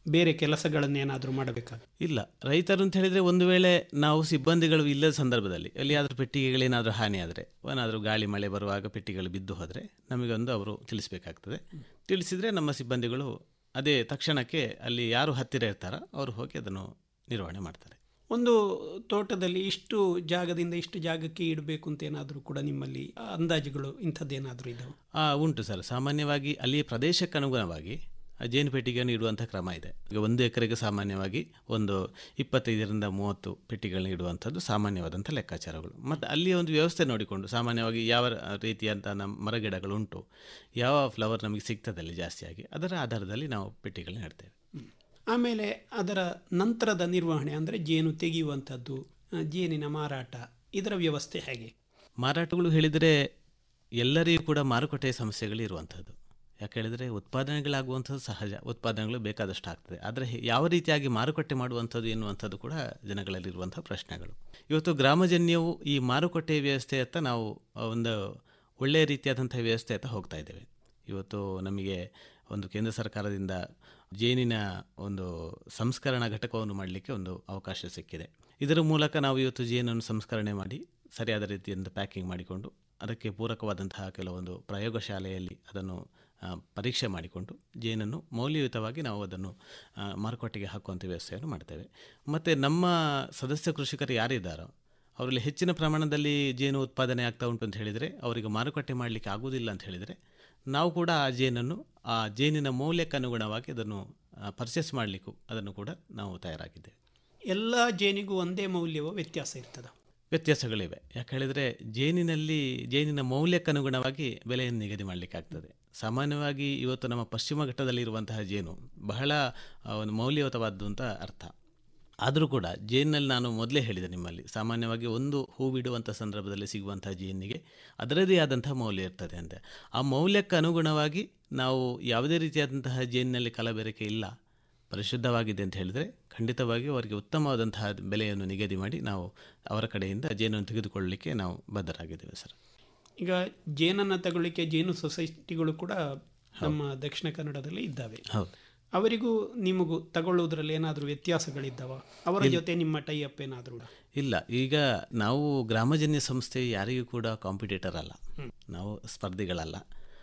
ಬೇರೆ ಕೆಲಸಗಳನ್ನೇನಾದರೂ ಮಾಡಬೇಕಾ ಇಲ್ಲ ರೈತರು ಅಂತ ಹೇಳಿದ್ರೆ ಒಂದು ವೇಳೆ ನಾವು ಸಿಬ್ಬಂದಿಗಳು ಇಲ್ಲದ ಸಂದರ್ಭದಲ್ಲಿ ಎಲ್ಲಿಯಾದರೂ ಪೆಟ್ಟಿಗೆಗಳೇನಾದರೂ ಹಾನಿ ಆದರೆ ಏನಾದರೂ ಗಾಳಿ ಮಳೆ ಬರುವಾಗ ಪೆಟ್ಟಿಗೆಗಳು ಬಿದ್ದು ಹೋದರೆ ನಮಗೊಂದು ಅವರು ತಿಳಿಸಬೇಕಾಗ್ತದೆ ತಿಳಿಸಿದರೆ ನಮ್ಮ ಸಿಬ್ಬಂದಿಗಳು ಅದೇ ತಕ್ಷಣಕ್ಕೆ ಅಲ್ಲಿ ಯಾರು ಹತ್ತಿರ ಇರ್ತಾರೋ ಅವರು ಹೋಗಿ ಅದನ್ನು ನಿರ್ವಹಣೆ ಮಾಡ್ತಾರೆ ಒಂದು ತೋಟದಲ್ಲಿ ಇಷ್ಟು ಜಾಗದಿಂದ ಇಷ್ಟು ಜಾಗಕ್ಕೆ ಇಡಬೇಕು ಅಂತ ಏನಾದರೂ ಕೂಡ ನಿಮ್ಮಲ್ಲಿ ಅಂದಾಜುಗಳು ಇಂಥದ್ದೇನಾದರೂ ಇದ್ದಾವೆ ಆ, ಉಂಟು ಸರ್ ಸಾಮಾನ್ಯವಾಗಿ ಅಲ್ಲಿ ಪ್ರದೇಶಕ್ಕೆ ಅನುಗುಣವಾಗಿ ಆ ಜೇನು ಪೆಟ್ಟಿಗೆಯನ್ನು ಇಡುವಂಥ ಕ್ರಮ ಇದೆ ಈಗ ಒಂದು ಎಕರೆಗೆ ಸಾಮಾನ್ಯವಾಗಿ ಒಂದು ಇಪ್ಪತ್ತೈದರಿಂದ ಮೂವತ್ತು ಪೆಟ್ಟಿಗೆಗಳನ್ನ ಇಡುವಂಥದ್ದು ಸಾಮಾನ್ಯವಾದಂಥ ಲೆಕ್ಕಾಚಾರಗಳು ಮತ್ತು ಅಲ್ಲಿ ಒಂದು ವ್ಯವಸ್ಥೆ ನೋಡಿಕೊಂಡು ಸಾಮಾನ್ಯವಾಗಿ ಯಾವ ರೀತಿಯಂಥ ನಮ್ಮ ಮರಗಿಡಗಳು ಉಂಟು ಯಾವ ಫ್ಲವರ್ ನಮಗೆ ಸಿಗ್ತದೆ ಅಲ್ಲಿ ಜಾಸ್ತಿಯಾಗಿ ಅದರ ಆಧಾರದಲ್ಲಿ ನಾವು ಪೆಟ್ಟಿಗೆಗಳನ್ನ ಇಡ್ತೇವೆ ಆಮೇಲೆ ಅದರ ನಂತರದ ನಿರ್ವಹಣೆ ಅಂದರೆ ಜೇನು ತೆಗೆಯುವಂಥದ್ದು ಆ, ಜೇನಿನ ಮಾರಾಟ ಇದರ ವ್ಯವಸ್ಥೆ ಹೇಗೆ ಮಾರಾಟಗಳು ಹೇಳಿದರೆ ಎಲ್ಲರಿಗೂ ಕೂಡ ಮಾರುಕಟ್ಟೆಯ ಸಮಸ್ಯೆಗಳು ಇರುವಂಥದ್ದು ಯಾಕೆ ಹೇಳಿದರೆ ಉತ್ಪಾದನೆಗಳಾಗುವಂಥದ್ದು ಸಹಜ ಉತ್ಪಾದನೆಗಳು ಬೇಕಾದಷ್ಟು ಆಗ್ತದೆ ಆದರೆ ಹೆ- ಯಾವ ರೀತಿಯಾಗಿ ಮಾರುಕಟ್ಟೆ ಮಾಡುವಂಥದ್ದು ಎನ್ನುವಂಥದ್ದು ಕೂಡ ಜನಗಳಲ್ಲಿರುವಂಥ ಪ್ರಶ್ನೆಗಳು ಇವತ್ತು ಗ್ರಾಮಜನ್ಯವು ಈ ಮಾರುಕಟ್ಟೆ ವ್ಯವಸ್ಥೆಯತ್ತ ನಾವು ಆ, ಒಂದು ಒಳ್ಳೆಯ ರೀತಿಯಾದಂಥ ವ್ಯವಸ್ಥೆಯತ್ತ ಹೋಗ್ತಾ ಇದ್ದೇವೆ ಇವತ್ತು ನಮಗೆ ಒಂದು ಕೇಂದ್ರ ಸರ್ಕಾರದಿಂದ ಜೇನಿನ ಒಂದು ಸಂಸ್ಕರಣಾ ಘಟಕವನ್ನು ಮಾಡಲಿಕ್ಕೆ ಒಂದು ಅವಕಾಶ ಸಿಕ್ಕಿದೆ ಇದರ ಮೂಲಕ ನಾವು ಇವತ್ತು ಜೇನನ್ನು ಸಂಸ್ಕರಣೆ ಮಾಡಿ ಸರಿಯಾದ ರೀತಿಯಿಂದ ಪ್ಯಾಕಿಂಗ್ ಮಾಡಿಕೊಂಡು ಅದಕ್ಕೆ ಪೂರಕವಾದಂತಹ ಕೆಲವೊಂದು ಪ್ರಯೋಗಶಾಲೆಯಲ್ಲಿ ಅದನ್ನು ಆ, ಪರೀಕ್ಷೆ ಮಾಡಿಕೊಂಡು ಜೇನನ್ನು ಮೌಲ್ಯಯುತವಾಗಿ ನಾವು ಅದನ್ನು ಆ, ಮಾರುಕಟ್ಟೆಗೆ ಹಾಕುವಂಥ ವ್ಯವಸ್ಥೆಯನ್ನು ಮಾಡ್ತೇವೆ ಮತ್ತು ನಮ್ಮ ಸದಸ್ಯ ಕೃಷಿಕರು ಯಾರಿದ್ದಾರೋ ಅವರಲ್ಲಿ ಹೆಚ್ಚಿನ ಪ್ರಮಾಣದಲ್ಲಿ ಜೇನು ಉತ್ಪಾದನೆ ಆಗ್ತಾ ಉಂಟು ಅಂತ ಹೇಳಿದರೆ ಅವರಿಗೆ ಮಾರುಕಟ್ಟೆ ಮಾಡಲಿಕ್ಕೆ ಆಗುವುದಿಲ್ಲ ಅಂತ ಹೇಳಿದರೆ ನಾವು ಕೂಡ ಆ ಜೇನನ್ನು ಆ ಜೇನಿನ ಮೌಲ್ಯಕ್ಕೆ ಅನುಗುಣವಾಗಿ ಅದನ್ನು ಪರ್ಚೇಸ್ ಮಾಡಲಿಕ್ಕೂ ಅದನ್ನು ಕೂಡ ನಾವು ತಯಾರಾಗಿದ್ದೇವೆ ಎಲ್ಲ ಜೇನಿಗೂ ಒಂದೇ ಮೌಲ್ಯವೋ ವ್ಯತ್ಯಾಸ ಇರ್ತದ ವ್ಯತ್ಯಾಸಗಳಿವೆ ಯಾಕೆ ಹೇಳಿದರೆ ಜೇನಿನಲ್ಲಿ ಜೇನಿನ ಮೌಲ್ಯಕ್ಕೆ ಅನುಗುಣವಾಗಿ ಬೆಲೆಯನ್ನು ನಿಗದಿ ಮಾಡಲಿಕ್ಕಾಗ್ತದೆ ಸಾಮಾನ್ಯವಾಗಿ ಇವತ್ತು ನಮ್ಮ ಪಶ್ಚಿಮ ಘಟ್ಟದಲ್ಲಿರುವಂತಹ ಜೇನು ಬಹಳ ಆ, ಒಂದು ಮೌಲ್ಯಯುತವಾದ್ದು ಅಂತ ಅರ್ಥ ಆದರೂ ಕೂಡ ಜೇನಿನಲ್ಲಿ ನಾನು ಮೊದಲೇ ಹೇಳಿದೆ ನಿಮ್ಮಲ್ಲಿ ಸಾಮಾನ್ಯವಾಗಿ ಒಂದು ಹೂ ಬಿಡುವಂಥ ಸಂದರ್ಭದಲ್ಲಿ ಸಿಗುವಂತಹ ಜೇನಿಗೆ ಅದರದೇ ಆದಂತಹ ಮೌಲ್ಯ ಇರ್ತದೆ ಅಂತೆ ಆ ಮೌಲ್ಯಕ್ಕೆ ಅನುಗುಣವಾಗಿ ನಾವು ಯಾವುದೇ ರೀತಿಯಾದಂತಹ ಜೇನಿನಲ್ಲಿ ಕಲಬೆರಕೆ ಇಲ್ಲ ಪರಿಶುದ್ಧವಾಗಿದೆ ಅಂತ ಹೇಳಿದರೆ ಖಂಡಿತವಾಗಿ ಅವರಿಗೆ ಉತ್ತಮವಾದಂತಹ ಬೆಲೆಯನ್ನು ನಿಗದಿ ಮಾಡಿ ನಾವು ಅವರ ಕಡೆಯಿಂದ ಜೇನನ್ನು ತೆಗೆದುಕೊಳ್ಳಲಿಕ್ಕೆ ನಾವು ಬದ್ಧರಾಗಿದ್ದೇವೆ ಸರ್ ಈಗ ಜೇನನ್ನು ತಗೊಳ್ಳಿಕ್ಕೆ ಜೇನು ಸೊಸೈಟಿಗಳು ಕೂಡ ನಮ್ಮ ದಕ್ಷಿಣ ಕನ್ನಡದಲ್ಲಿ ಇದ್ದಾವೆ ಹೌದು ಅವರಿಗೂ ನಿಮಗೂ ತಗೊಳ್ಳುವುದರಲ್ಲಿ ಏನಾದರೂ ವ್ಯತ್ಯಾಸಗಳಿದ್ದಾವ ಅವರ ಇಲ್ಲ. ಜೊತೆ ನಿಮ್ಮ ಟೈ ಅಪ್ ಏನಾದರೂ ಇಲ್ಲ ಈಗ ನಾವು ಗ್ರಾಮಜನ್ಯ ಸಂಸ್ಥೆ ಯಾರಿಗೂ ಕೂಡ ಕಾಂಪಿಟೇಟರ್ ಅಲ್ಲ ನಾವು ಸ್ಪರ್ಧಿಗಳಲ್ಲ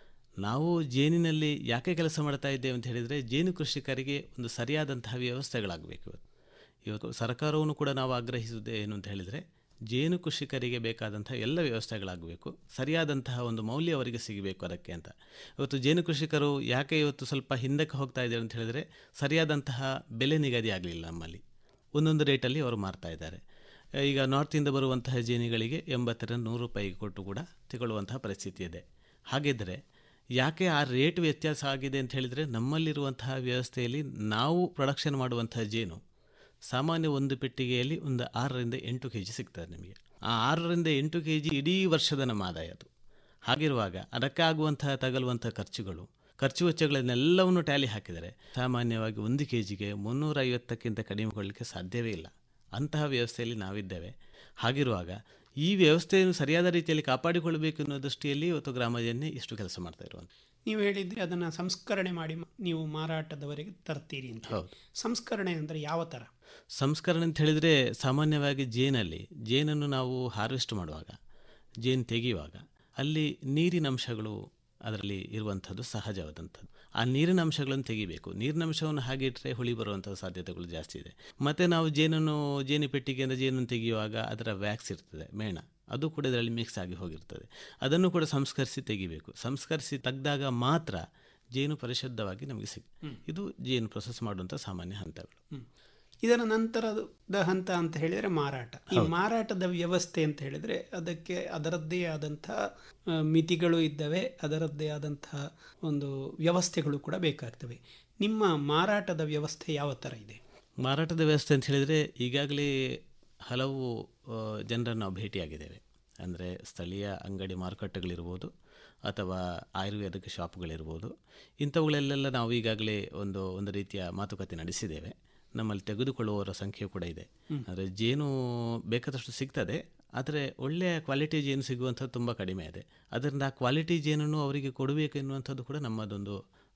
ನಾವು ಜೇನಿನಲ್ಲಿ ಯಾಕೆ ಕೆಲಸ ಮಾಡ್ತಾ ಇದ್ದೇವೆ ಅಂತ ಹೇಳಿದರೆ ಜೇನು ಕೃಷಿಕರಿಗೆ ಒಂದು ಸರಿಯಾದಂತಹ ವ್ಯವಸ್ಥೆಗಳಾಗಬೇಕು ಇವತ್ತು ಇವತ್ತು ಸರ್ಕಾರವನ್ನು ಕೂಡ ನಾವು ಆಗ್ರಹಿಸುವುದು ಏನು ಅಂತ ಹೇಳಿದರೆ ಜೇನು ಕೃಷಿಕರಿಗೆ ಬೇಕಾದಂತಹ ಎಲ್ಲ ವ್ಯವಸ್ಥೆಗಳಾಗಬೇಕು ಸರಿಯಾದಂತಹ ಒಂದು ಮೌಲ್ಯ ಅವರಿಗೆ ಸಿಗಬೇಕು ಅದಕ್ಕೆ ಅಂತ ಇವತ್ತು ಜೇನು ಕೃಷಿಕರು ಯಾಕೆ ಇವತ್ತು ಸ್ವಲ್ಪ ಹಿಂದಕ್ಕೆ ಹೋಗ್ತಾ ಇದ್ದಾರೆ ಅಂತ ಹೇಳಿದರೆ ಸರಿಯಾದಂತಹ ಬೆಲೆ ನಿಗದಿ ಆಗಲಿಲ್ಲ ನಮ್ಮಲ್ಲಿ ಒಂದೊಂದು ರೇಟಲ್ಲಿ ಅವರು ಮಾರ್ತಾ ಇದ್ದಾರೆ ಈಗ ನಾರ್ತಿಂದ ಬರುವಂತಹ ಜೇನಿಗಳಿಗೆ ಎಂಬತ್ತರಿಂದ ನೂರು ರೂಪಾಯಿಗೆ ಕೊಟ್ಟು ಕೂಡ ತಗೊಳ್ಳುವಂತಹ ಪರಿಸ್ಥಿತಿ ಇದೆ ಹಾಗಿದ್ದರೆ ಯಾಕೆ ಆ ರೇಟ್ ವ್ಯತ್ಯಾಸ ಆಗಿದೆ ಅಂತ ಹೇಳಿದರೆ ನಮ್ಮಲ್ಲಿರುವಂತಹ ವ್ಯವಸ್ಥೆಯಲ್ಲಿ ನಾವು ಪ್ರೊಡಕ್ಷನ್ ಮಾಡುವಂತಹ ಜೇನು ಸಾಮಾನ್ಯ ಒಂದು ಪೆಟ್ಟಿಗೆಯಲ್ಲಿ ಒಂದು ಆರರಿಂದ ಎಂಟು ಕೆ ಜಿ ಸಿಗ್ತದೆ ನಿಮಗೆ ಆ ಆರರಿಂದ ಎಂಟು ಕೆ ಜಿ ಇಡೀ ವರ್ಷದ ನಮ್ಮ ಆದಾಯ ಅದು ಹಾಗಿರುವಾಗ ಅದಕ್ಕೆ ಆಗುವಂತಹ ತಗಲುವಂತಹ ಖರ್ಚುಗಳು ಖರ್ಚು ವೆಚ್ಚಗಳನ್ನೆಲ್ಲವನ್ನು ಟ್ಯಾಲಿ ಹಾಕಿದರೆ ಸಾಮಾನ್ಯವಾಗಿ ಒಂದು ಕೆ ಜಿಗೆ ಮುನ್ನೂರ ಐವತ್ತಕ್ಕಿಂತ ಕಡಿಮೆ ಕೊಡಲಿಕ್ಕೆ ಸಾಧ್ಯವೇ ಇಲ್ಲ ಅಂತಹ ವ್ಯವಸ್ಥೆಯಲ್ಲಿ ನಾವಿದ್ದೇವೆ ಹಾಗಿರುವಾಗ ಈ ವ್ಯವಸ್ಥೆಯನ್ನು ಸರಿಯಾದ ರೀತಿಯಲ್ಲಿ ಕಾಪಾಡಿಕೊಳ್ಳಬೇಕು ಅನ್ನೋ ದೃಷ್ಟಿಯಲ್ಲಿ ಇವತ್ತು ಗ್ರಾಮಜನ್ಯ ಇಷ್ಟು ಕೆಲಸ ಮಾಡ್ತಾ ಇರುವಂಥ ನೀವು ಹೇಳಿದ್ರೆ ಅದನ್ನು ಸಂಸ್ಕರಣೆ ಮಾಡಿ ಮ- ನೀವು ಮಾರಾಟದವರೆಗೆ ತರ್ತೀರಿ ಅಂತ ಹೌದು. ಸಂಸ್ಕರಣೆ ಅಂದರೆ ಯಾವ ಥರ ಸಂಸ್ಕರಣೆ ಅಂತ ಹೇಳಿದರೆ ಸಾಮಾನ್ಯವಾಗಿ ಜೇನಲ್ಲಿ ಜೇನನ್ನು ನಾವು ಹಾರ್ವೆಸ್ಟ್ ಮಾಡುವಾಗ ಜೇನು ತೆಗೆಯುವಾಗ ಅಲ್ಲಿ ನೀರಿನ ಅಂಶಗಳು ಅದರಲ್ಲಿ ಇರುವಂಥದ್ದು ಸಹಜವಾದಂಥದ್ದು ಆ ನೀರಿನ ಅಂಶಗಳನ್ನು ತೆಗಿಬೇಕು ನೀರಿನ ಅಂಶವನ್ನು ಹಾಗೆ ಇಟ್ಟರೆ ಹುಳಿ ಬರುವಂಥ ಸಾಧ್ಯತೆಗಳು ಜಾಸ್ತಿ ಇದೆ ಮತ್ತು ನಾವು ಜೇನನ್ನು ಜೇನು ಪೆಟ್ಟಿಗೆಯಿಂದ ಜೇನನ್ನು ತೆಗೆಯುವಾಗ ಅದರ ವ್ಯಾಕ್ಸ್ ಇರ್ತದೆ ಮೇಣ ಅದು ಕೂಡ ಇದರಲ್ಲಿ ಮಿಕ್ಸ್ ಆಗಿ ಹೋಗಿರ್ತದೆ ಅದನ್ನು ಕೂಡ ಸಂಸ್ಕರಿಸಿ ತೆಗಿಬೇಕು ಸಂಸ್ಕರಿಸಿ ತೆಗೆದಾಗ ಮಾತ್ರ ಜೇನು ಪರಿಶುದ್ಧವಾಗಿ ನಮಗೆ ಸಿಗ್ ಇದು ಜೇನು ಪ್ರೊಸೆಸ್ ಮಾಡುವಂಥ ಸಾಮಾನ್ಯ ಹಂತಗಳು ಇದರ ನಂತರದ ಹಂತ ಅಂತ ಹೇಳಿದರೆ ಮಾರಾಟ ಈ ಹೌದು. ಮಾರಾಟದ ವ್ಯವಸ್ಥೆ ಅಂತ ಹೇಳಿದರೆ ಅದಕ್ಕೆ ಅದರದ್ದೇ ಆದಂಥ ಆ, ಮಿತಿಗಳು ಇದ್ದಾವೆ ಅದರದ್ದೇ ಆದಂಥ ಒಂದು ವ್ಯವಸ್ಥೆಗಳು ಕೂಡ ಬೇಕಾಗ್ತವೆ ನಿಮ್ಮ ಮಾರಾಟದ ವ್ಯವಸ್ಥೆ ಯಾವ ಥರ ಇದೆ ಮಾರಾಟದ ವ್ಯವಸ್ಥೆ ಅಂತ ಹೇಳಿದರೆ ಈಗಾಗಲೇ ಹಲವು ಆ, ಜನರನ್ನು ನಾವು ಭೇಟಿಯಾಗಿದ್ದೇವೆ ಅಂದರೆ ಸ್ಥಳೀಯ ಅಂಗಡಿ ಮಾರುಕಟ್ಟೆಗಳಿರ್ಬೋದು ಅಥವಾ ಆಯುರ್ವೇದಿಕ ಶಾಪ್ಗಳಿರ್ಬೋದು ಇಂಥವುಗಳಲ್ಲೆಲ್ಲ ನಾವು ಈಗಾಗಲೇ ಒಂದು ಒಂದು ರೀತಿಯ ಮಾತುಕತೆ ನಡೆಸಿದ್ದೇವೆ ನಮ್ಮಲ್ಲಿ ತೆಗೆದುಕೊಳ್ಳುವವರ ಸಂಖ್ಯೆ ಕೂಡ ಇದೆ ಹ್ಮ್. ಅಂದರೆ ಜೇನು ಬೇಕಾದಷ್ಟು ಸಿಗ್ತದೆ ಆದರೆ ಒಳ್ಳೆಯ ಕ್ವಾಲಿಟಿ ಜೇನು ಸಿಗುವಂಥದ್ದು ತುಂಬ ಕಡಿಮೆ ಇದೆ ಅದರಿಂದ ಆ ಕ್ವಾಲಿಟಿ ಜೇನನ್ನು ಅವರಿಗೆ ಕೊಡಬೇಕು ಎನ್ನುವಂಥದ್ದು ಕೂಡ ನಮ್ಮದೊಂದು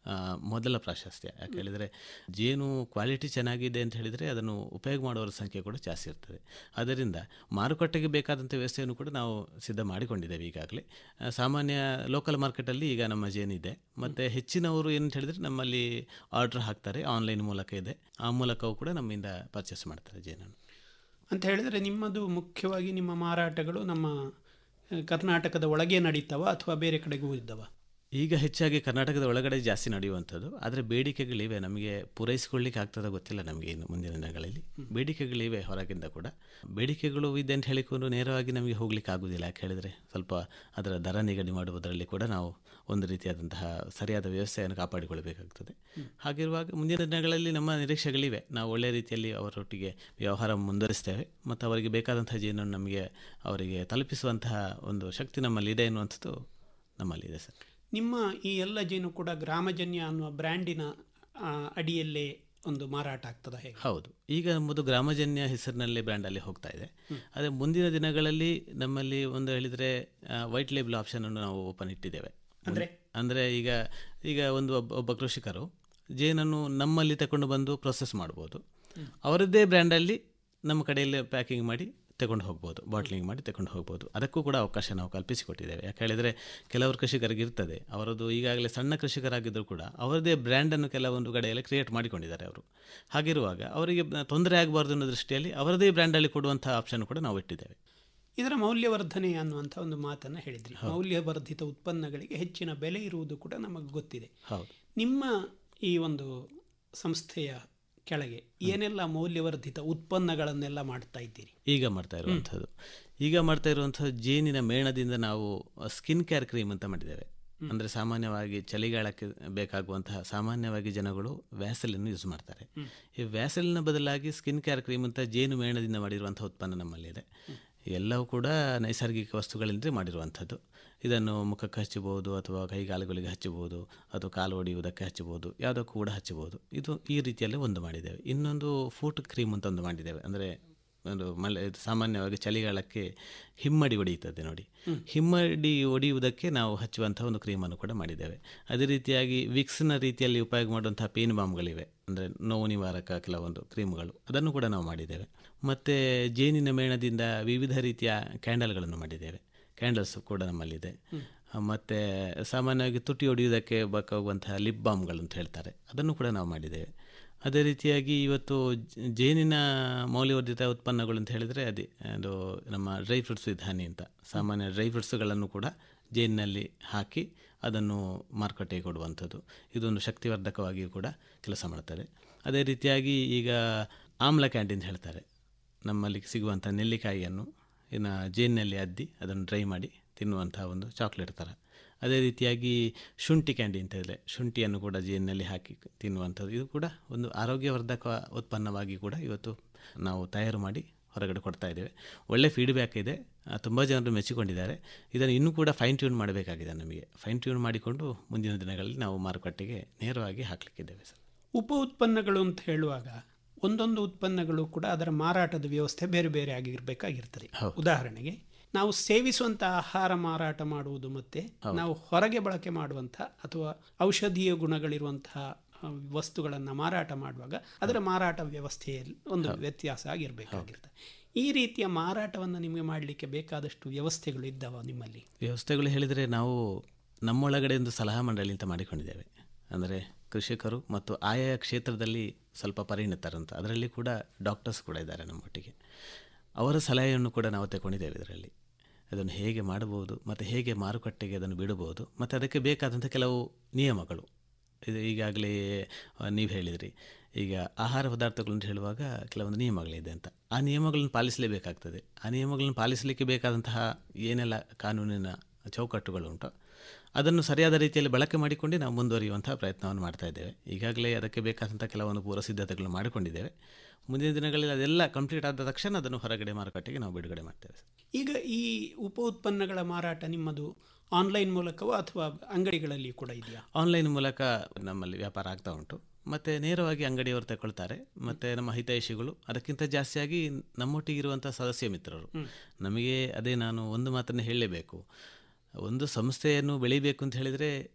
ಆ, ಮೊದಲ ಪ್ರಾಶಸ್ತ್ಯ ಯಾಕೆ ಹೇಳಿದರೆ ಜೇನು ಕ್ವಾಲಿಟಿ ಚೆನ್ನಾಗಿದೆ ಅಂತ ಹೇಳಿದರೆ ಅದನ್ನು ಉಪಯೋಗ ಮಾಡುವವರ ಸಂಖ್ಯೆ ಕೂಡ ಜಾಸ್ತಿ ಇರ್ತದೆ ಅದರಿಂದ ಮಾರುಕಟ್ಟೆಗೆ ಬೇಕಾದಂಥ ವ್ಯವಸ್ಥೆಯನ್ನು ಕೂಡ ನಾವು ಸಿದ್ಧ ಮಾಡಿಕೊಂಡಿದ್ದೇವೆ ಈಗಾಗಲೇ ಆ, ಸಾಮಾನ್ಯ ಲೋಕಲ್ ಮಾರ್ಕೆಟಲ್ಲಿ ಈಗ ನಮ್ಮ ಜೇನಿದೆ ಮತ್ತು ಹೆಚ್ಚಿನವರು ಏನಂತ ಹೇಳಿದರೆ ನಮ್ಮಲ್ಲಿ ಆರ್ಡ್ರ್ ಹಾಕ್ತಾರೆ ಆನ್ಲೈನ್ ಮೂಲಕ ಇದೆ ಆ ಮೂಲಕವೂ ಕೂಡ ನಮ್ಮಿಂದ ಪರ್ಚೇಸ್ ಮಾಡ್ತಾರೆ ಜೇನನ್ನು ಅಂತ ಹೇಳಿದರೆ ನಿಮ್ಮದು ಮುಖ್ಯವಾಗಿ ನಿಮ್ಮ ಮಾರಾಟಗಳು ನಮ್ಮ ಆ, ಕರ್ನಾಟಕದ ಒಳಗೆ ನಡೀತಾವ ಅಥವಾ ಬೇರೆ ಕಡೆಗೂ ಇದ್ದಾವ ಈಗ ಹೆಚ್ಚಾಗಿ ಕರ್ನಾಟಕದ ಒಳಗಡೆ ಜಾಸ್ತಿ ನಡೆಯುವಂಥದ್ದು ಆದರೆ ಬೇಡಿಕೆಗಳಿವೆ ನಮಗೆ ಪೂರೈಸಿಕೊಳ್ಳಿಕ್ಕೆ ಆಗ್ತದ ಗೊತ್ತಿಲ್ಲ ನಮಗೆ ಇನ್ನು ಮುಂದಿನ ದಿನಗಳಲ್ಲಿ ಬೇಡಿಕೆಗಳಿವೆ ಹೊರಗಿಂದ ಕೂಡ ಬೇಡಿಕೆಗಳು ಇದೆ ಅಂತ ಹೇಳಿಕೊಂಡು ನೇರವಾಗಿ ನಮಗೆ ಹೋಗ್ಲಿಕ್ಕೆ ಆಗುವುದಿಲ್ಲ ಯಾಕೆ ಹೇಳಿದರೆ ಸ್ವಲ್ಪ ಅದರ ದರ ನಿಗದಿ ಮಾಡುವುದರಲ್ಲಿ ಕೂಡ ನಾವು ಒಂದು ರೀತಿಯಾದಂತಹ ಸರಿಯಾದ ವ್ಯವಸ್ಥೆಯನ್ನು ಕಾಪಾಡಿಕೊಳ್ಳಬೇಕಾಗ್ತದೆ ಹಾಗಿರುವಾಗ ಮುಂದಿನ ದಿನಗಳಲ್ಲಿ ನಮ್ಮ ನಿರೀಕ್ಷೆಗಳಿವೆ ನಾವು ಒಳ್ಳೆಯ ರೀತಿಯಲ್ಲಿ ಅವರೊಟ್ಟಿಗೆ ವ್ಯವಹಾರ ಮುಂದುವರಿಸ್ತೇವೆ ಮತ್ತು ಅವರಿಗೆ ಬೇಕಾದಂತಹ ಜೀವನವನ್ನು ನಮಗೆ ಅವರಿಗೆ ತಲುಪಿಸುವಂತಹ ಒಂದು ಶಕ್ತಿ ನಮ್ಮಲ್ಲಿ ಇದೆ ಎನ್ನುವಂಥದ್ದು ನಮ್ಮಲ್ಲಿದೆ ಸರ್ ನಿಮ್ಮ ಈ ಎಲ್ಲ ಜೇನು ಕೂಡ ಗ್ರಾಮಜನ್ಯ ಅನ್ನುವ ಬ್ರ್ಯಾಂಡಿನ ಆ, ಅಡಿಯಲ್ಲೇ ಒಂದು ಮಾರಾಟ ಆಗ್ತದ ಹೇಗೆ ಹೌದು ಈಗ ನಮ್ಮದು ಗ್ರಾಮಜನ್ಯ ಹೆಸರಿನಲ್ಲಿ ಬ್ರ್ಯಾಂಡಲ್ಲಿ ಹೋಗ್ತಾ ಇದೆ ಅದೇ ಮುಂದಿನ ದಿನಗಳಲ್ಲಿ ನಮ್ಮಲ್ಲಿ ಒಂದು ಹೇಳಿದರೆ ವೈಟ್ ಲೇಬಲ್ ಆಪ್ಷನ್ ಅನ್ನು ನಾವು ಓಪನ್ ಇಟ್ಟಿದ್ದೇವೆ ಅಂದ್ರೆ? ಅಂದರೆ ಈಗ ಈಗ ಒಂದು ಒಬ್ಬ ಒಬ್ಬ ಕೃಷಿಕರು ಜೇನನ್ನು ನಮ್ಮಲ್ಲಿ ತಗೊಂಡು ಬಂದು ಪ್ರೊಸೆಸ್ ಮಾಡ್ಬೋದು ಅವರದ್ದೇ ಬ್ರ್ಯಾಂಡಲ್ಲಿ ನಮ್ಮ ಕಡೆಯಲ್ಲಿ ಪ್ಯಾಕಿಂಗ್ ಮಾಡಿ ತಗೊಂಡು ಹೋಗ್ಬೋದು ಬಾಟ್ಲಿಂಗ್ ಮಾಡಿ ತಗೊಂಡು ಹೋಗ್ಬೋದು ಅದಕ್ಕೂ ಕೂಡ ಅವಕಾಶ ನಾವು ಕಲ್ಪಿಸಿಕೊಟ್ಟಿದ್ದೇವೆ ಯಾಕೆ ಹೇಳಿದರೆ ಕೆಲವರು ಕೃಷಿಕರಿಗೆ ಇರ್ತದೆ ಅವರದ್ದು ಈಗಾಗಲೇ ಸಣ್ಣ ಕೃಷಿಕರಾಗಿದ್ದರೂ ಕೂಡ ಅವರದೇ ಬ್ರ್ಯಾಂಡನ್ನು ಕೆಲವೊಂದು ಕಡೆಯಲ್ಲಿ ಕ್ರಿಯೇಟ್ ಮಾಡಿಕೊಂಡಿದ್ದಾರೆ ಅವರು ಹಾಗಿರುವಾಗ ಅವರಿಗೆ ತೊಂದರೆ ಆಗಬಾರ್ದು ಅನ್ನೋ ದೃಷ್ಟಿಯಲ್ಲಿ ಅವರದೇ ಬ್ರ್ಯಾಂಡಲ್ಲಿ ಕೊಡುವಂಥ ಆಪ್ಷನ್ ಕೂಡ ನಾವು ಇಟ್ಟಿದ್ದೇವೆ ಇದರ ಮೌಲ್ಯವರ್ಧನೆ ಅನ್ನುವಂಥ ಒಂದು ಮಾತನ್ನು ಹೇಳಿದ್ರಿ ಮೌಲ್ಯವರ್ಧಿತ ಉತ್ಪನ್ನಗಳಿಗೆ ಹೆಚ್ಚಿನ ಬೆಲೆ ಇರುವುದು ಕೂಡ ನಮಗೆ ಗೊತ್ತಿದೆ ಹೌದು ನಿಮ್ಮ ಈ ಒಂದು ಸಂಸ್ಥೆಯ ಕೆಳಗೆ ಏನೆಲ್ಲ ಮೌಲ್ಯವರ್ಧಿತ ಉತ್ಪನ್ನಗಳನ್ನೆಲ್ಲ ಮಾಡ್ತಾ ಇದ್ದೀರಿ ಈಗ ಮಾಡ್ತಾ ಇರುವಂಥದ್ದು ಈಗ ಮಾಡ್ತಾ ಇರುವಂಥದ್ದು ಜೇನಿನ ಮೇಣದಿಂದ ನಾವು ಸ್ಕಿನ್ ಕೇರ್ ಕ್ರೀಮ್ ಅಂತ ಮಾಡಿದ್ದೇವೆ ಅಂದರೆ ಸಾಮಾನ್ಯವಾಗಿ ಚಳಿಗಾಲಕ್ಕೆ ಬೇಕಾಗುವಂತಹ ಸಾಮಾನ್ಯವಾಗಿ ಜನಗಳು ವ್ಯಾಸಲಿನ್ನು ಯೂಸ್ ಮಾಡ್ತಾರೆ ಈ ವ್ಯಾಸಲಿನ ಬದಲಾಗಿ ಸ್ಕಿನ್ ಕೇರ್ ಕ್ರೀಮ್ ಅಂತ ಜೇನು ಮೇಣದಿಂದ ಮಾಡಿರುವಂಥ ಉತ್ಪನ್ನ ನಮ್ಮಲ್ಲಿದೆ ಎಲ್ಲವೂ ಕೂಡ ನೈಸರ್ಗಿಕ ವಸ್ತುಗಳಿಂದ ಮಾಡಿರುವಂಥದ್ದು ಇದನ್ನು ಮುಖಕ್ಕೆ ಹಚ್ಚಬಹುದು ಅಥವಾ ಕೈಗಾಲುಗಳಿಗೆ ಹಚ್ಚಬಹುದು ಅಥವಾ ಕಾಲು ಹೊಡೆಯುವುದಕ್ಕೆ ಹಚ್ಚಬಹುದು ಯಾವುದಕ್ಕೂ ಕೂಡ ಹಚ್ಚಬಹುದು ಇದು ಈ ರೀತಿಯಲ್ಲಿ ಒಂದು ಮಾಡಿದ್ದೇವೆ ಇನ್ನೊಂದು ಫೂಟ್ ಕ್ರೀಮ್ ಅಂತ ಒಂದು ಮಾಡಿದ್ದೇವೆ ಅಂದರೆ ಒಂದು ಮಳೆ ಇದು ಸಾಮಾನ್ಯವಾಗಿ ಚಳಿಗಾಲಕ್ಕೆ ಹಿಮ್ಮಡಿ ಹೊಡೆಯುತ್ತದೆ ನೋಡಿ ಹಿಮ್ಮಡಿ ಹೊಡೆಯುವುದಕ್ಕೆ ನಾವು ಹಚ್ಚುವಂಥ ಒಂದು ಕ್ರೀಮನ್ನು ಕೂಡ ಮಾಡಿದ್ದೇವೆ ಅದೇ ರೀತಿಯಾಗಿ ವಿಕ್ಸ್ನ ರೀತಿಯಲ್ಲಿ ಉಪಯೋಗ ಮಾಡುವಂತಹ ಪೇನ್ ಬಾಮ್ಗಳಿವೆ ಅಂದರೆ ನೋವು ನಿವಾರಕ ಕೆಲವೊಂದು ಕ್ರೀಮ್ಗಳು ಅದನ್ನು ಕೂಡ ನಾವು ಮಾಡಿದ್ದೇವೆ ಮತ್ತು ಜೇನಿನ ಮೇಣದಿಂದ ವಿವಿಧ ರೀತಿಯ ಕ್ಯಾಂಡಲ್ಗಳನ್ನು ಮಾಡಿದ್ದೇವೆ ಕ್ಯಾಂಡಲ್ಸ್ ಕೂಡ ನಮ್ಮಲ್ಲಿದೆ ಮತ್ತು ಸಾಮಾನ್ಯವಾಗಿ ತುಟಿ ಹೊಡೆಯುವುದಕ್ಕೆ ಬೇಕಾಗುವಂತಹ ಲಿಪ್ ಬಾಮ್ಗಳು ಅಂತ ಹೇಳ್ತಾರೆ ಅದನ್ನು ಕೂಡ ನಾವು ಮಾಡಿದ್ದೇವೆ ಅದೇ ರೀತಿಯಾಗಿ ಇವತ್ತು ಜ- ಜೇನಿನ ಮೌಲ್ಯವರ್ಧಿತ ಉತ್ಪನ್ನಗಳು ಅಂತ ಹೇಳಿದರೆ ಅದೇ ಅದು ನಮ್ಮ ಡ್ರೈ ಫ್ರೂಟ್ಸ್ ವಿಧಾನಿ ಅಂತ ಸಾಮಾನ್ಯ ಡ್ರೈ ಫ್ರೂಟ್ಸ್ಗಳನ್ನು ಕೂಡ ಜೇನಿನಲ್ಲಿ ಹಾಕಿ ಅದನ್ನು ಮಾರುಕಟ್ಟೆಗೆ ಕೊಡುವಂಥದ್ದು ಇದೊಂದು ಶಕ್ತಿವರ್ಧಕವಾಗಿಯೂ ಕೂಡ ಕೆಲಸ ಮಾಡ್ತದೆ ಅದೇ ರೀತಿಯಾಗಿ ಈಗ ಆಮ್ಲ ಕ್ಯಾಂಟೀನ್ ಹೇಳ್ತಾರೆ ನಮ್ಮಲ್ಲಿ ಸಿಗುವಂಥ ನೆಲ್ಲಿಕಾಯಿಯನ್ನು ಇನ್ನು ಜೇನಿನಲ್ಲಿ ಅದ್ದಿ ಅದನ್ನು ಡ್ರೈ ಮಾಡಿ ತಿನ್ನುವಂಥ ಒಂದು ಚಾಕ್ಲೇಟ್ ಥರ ಅದೇ ರೀತಿಯಾಗಿ ಶುಂಠಿ ಕ್ಯಾಂಡಿ ಅಂತ ಇದೆ ಶುಂಠಿಯನ್ನು ಕೂಡ ಜೇನಿನಲ್ಲಿ ಹಾಕಿ ತಿನ್ನುವಂಥದ್ದು ಇದು ಕೂಡ ಒಂದು ಆರೋಗ್ಯವರ್ಧಕ ಉತ್ಪನ್ನವಾಗಿ ಕೂಡ ಇವತ್ತು ನಾವು ತಯಾರು ಮಾಡಿ ಹೊರಗಡೆ ಕೊಡ್ತಾ ಇದ್ದೇವೆ ಒಳ್ಳೆ ಫೀಡ್ಬ್ಯಾಕ್ ಇದೆ ತುಂಬ ಜನರು ಮೆಚ್ಚಿಕೊಂಡಿದ್ದಾರೆ ಇದನ್ನು ಇನ್ನೂ ಕೂಡ ಫೈನ್ ಟ್ಯೂನ್ ಮಾಡಬೇಕಾಗಿದೆ ನಮಗೆ ಫೈನ್ ಟ್ಯೂನ್ ಮಾಡಿಕೊಂಡು ಮುಂದಿನ ದಿನಗಳಲ್ಲಿ ನಾವು ಮಾರುಕಟ್ಟೆಗೆ ನೇರವಾಗಿ ಹಾಕಲಿಕ್ಕಿದ್ದೇವೆ ಸರ್ ಉಪ ಉತ್ಪನ್ನಗಳು ಅಂತ ಹೇಳುವಾಗ ಒಂದೊಂದು ಉತ್ಪನ್ನಗಳು ಕೂಡ ಅದರ ಮಾರಾಟದ ವ್ಯವಸ್ಥೆ ಬೇರೆ ಬೇರೆ ಆಗಿರಬೇಕಾಗಿರ್ತದೆ ಉದಾಹರಣೆಗೆ ನಾವು ಸೇವಿಸುವಂಥ ಆಹಾರ ಮಾರಾಟ ಮಾಡುವುದು ಮತ್ತೆ ನಾವು ಹೊರಗೆ ಬಳಕೆ ಮಾಡುವಂಥ ಅಥವಾ ಔಷಧೀಯ ಗುಣಗಳಿರುವಂತಹ ವಸ್ತುಗಳನ್ನು ಮಾರಾಟ ಮಾಡುವಾಗ ಅದರ ಮಾರಾಟ ವ್ಯವಸ್ಥೆಯಲ್ಲಿ ಒಂದು ವ್ಯತ್ಯಾಸ ಆಗಿರಬೇಕಾಗಿರ್ತದೆ ಈ ರೀತಿಯ ಮಾರಾಟವನ್ನು ನಿಮಗೆ ಮಾಡಲಿಕ್ಕೆ ಬೇಕಾದಷ್ಟು ವ್ಯವಸ್ಥೆಗಳು ಇದ್ದಾವ ನಿಮ್ಮಲ್ಲಿ ವ್ಯವಸ್ಥೆಗಳು ಹೇಳಿದರೆ ನಾವು ನಮ್ಮೊಳಗಡೆ ಒಂದು ಸಲಹಾ ಮಂಡಳಿ ಅಂತ ಮಾಡಿಕೊಂಡಿದ್ದೇವೆ ಅಂದರೆ ಕೃಷಿಕರು ಮತ್ತು ಆಯಾ ಕ್ಷೇತ್ರದಲ್ಲಿ ಸ್ವಲ್ಪ ಪರಿಣಿತರಂತ ಅದರಲ್ಲಿ ಕೂಡ ಡಾಕ್ಟರ್ಸ್ ಕೂಡ ಇದ್ದಾರೆ ನಮ್ಮೊಟ್ಟಿಗೆ ಅವರ ಸಲಹೆಯನ್ನು ಕೂಡ ನಾವು ತಗೊಂಡಿದ್ದೇವೆ ಇದರಲ್ಲಿ ಅದನ್ನು ಹೇಗೆ ಮಾಡಬಹುದು ಮತ್ತು ಹೇಗೆ ಮಾರುಕಟ್ಟೆಗೆ ಅದನ್ನು ಬಿಡಬಹುದು ಮತ್ತು ಅದಕ್ಕೆ ಬೇಕಾದಂಥ ಕೆಲವು ನಿಯಮಗಳು ಇದು ಈಗಾಗಲೇ ನೀವು ಹೇಳಿದ್ರಿ ಈಗ ಆಹಾರ ಪದಾರ್ಥಗಳು ಅಂತ ಹೇಳುವಾಗ ಕೆಲವೊಂದು ನಿಯಮಗಳಿದೆ ಅಂತ ಆ ನಿಯಮಗಳನ್ನು ಪಾಲಿಸಲೇಬೇಕಾಗ್ತದೆ ಆ ನಿಯಮಗಳನ್ನು ಪಾಲಿಸಲಿಕ್ಕೆ ಬೇಕಾದಂತಹ ಏನೆಲ್ಲ ಕಾನೂನಿನ ಚೌಕಟ್ಟುಗಳುಂಟು ಅದನ್ನು ಸರಿಯಾದ ರೀತಿಯಲ್ಲಿ ಬಳಕೆ ಮಾಡಿಕೊಂಡೇ ನಾವು ಮುಂದುವರಿಯುವಂತಹ ಪ್ರಯತ್ನವನ್ನು ಮಾಡ್ತಾ ಇದ್ದೇವೆ ಈಗಾಗಲೇ ಅದಕ್ಕೆ ಬೇಕಾದಂಥ ಕೆಲವೊಂದು ಪೂರ್ವ ಸಿದ್ಧತೆಗಳನ್ನು ಮಾಡಿಕೊಂಡಿದ್ದೇವೆ ಮುಂದಿನ ದಿನಗಳಲ್ಲಿ ಅದೆಲ್ಲ ಕಂಪ್ಲೀಟ್ ಆದ ತಕ್ಷಣ ಅದನ್ನು ಹೊರಗಡೆ ಮಾರುಕಟ್ಟೆಗೆ ನಾವು ಬಿಡುಗಡೆ ಮಾಡ್ತೇವೆ ಈಗ ಈ ಉಪ ಉತ್ಪನ್ನಗಳ ಮಾರಾಟ ನಿಮ್ಮದು ಆನ್ಲೈನ್ ಮೂಲಕವೋ ಅಥವಾ ಅಂಗಡಿಗಳಲ್ಲಿ ಕೂಡ ಇದೆಯಾ ಆನ್ಲೈನ್ ಮೂಲಕ ನಮ್ಮಲ್ಲಿ ವ್ಯಾಪಾರ ಆಗ್ತಾ ಉಂಟು ಮತ್ತು ನೇರವಾಗಿ ಅಂಗಡಿಯವರು ತಗೊಳ್ತಾರೆ ಮತ್ತು ನಮ್ಮ ಹಿತೈಷಿಗಳು ಅದಕ್ಕಿಂತ ಜಾಸ್ತಿಯಾಗಿ ನಮ್ಮೊಟ್ಟಿಗಿರುವಂಥ ಸದಸ್ಯ ಮಿತ್ರರು ನಮಗೆ ಅದೇ ನಾನು ಒಂದು ಮಾತನ್ನು ಹೇಳಲೇಬೇಕು ಒಂದು ಸಂಸ್ಥೆಯನ್ನು ಬೆಳಿಬೇಕು ಅಂತ ಹೇಳಿದರೆ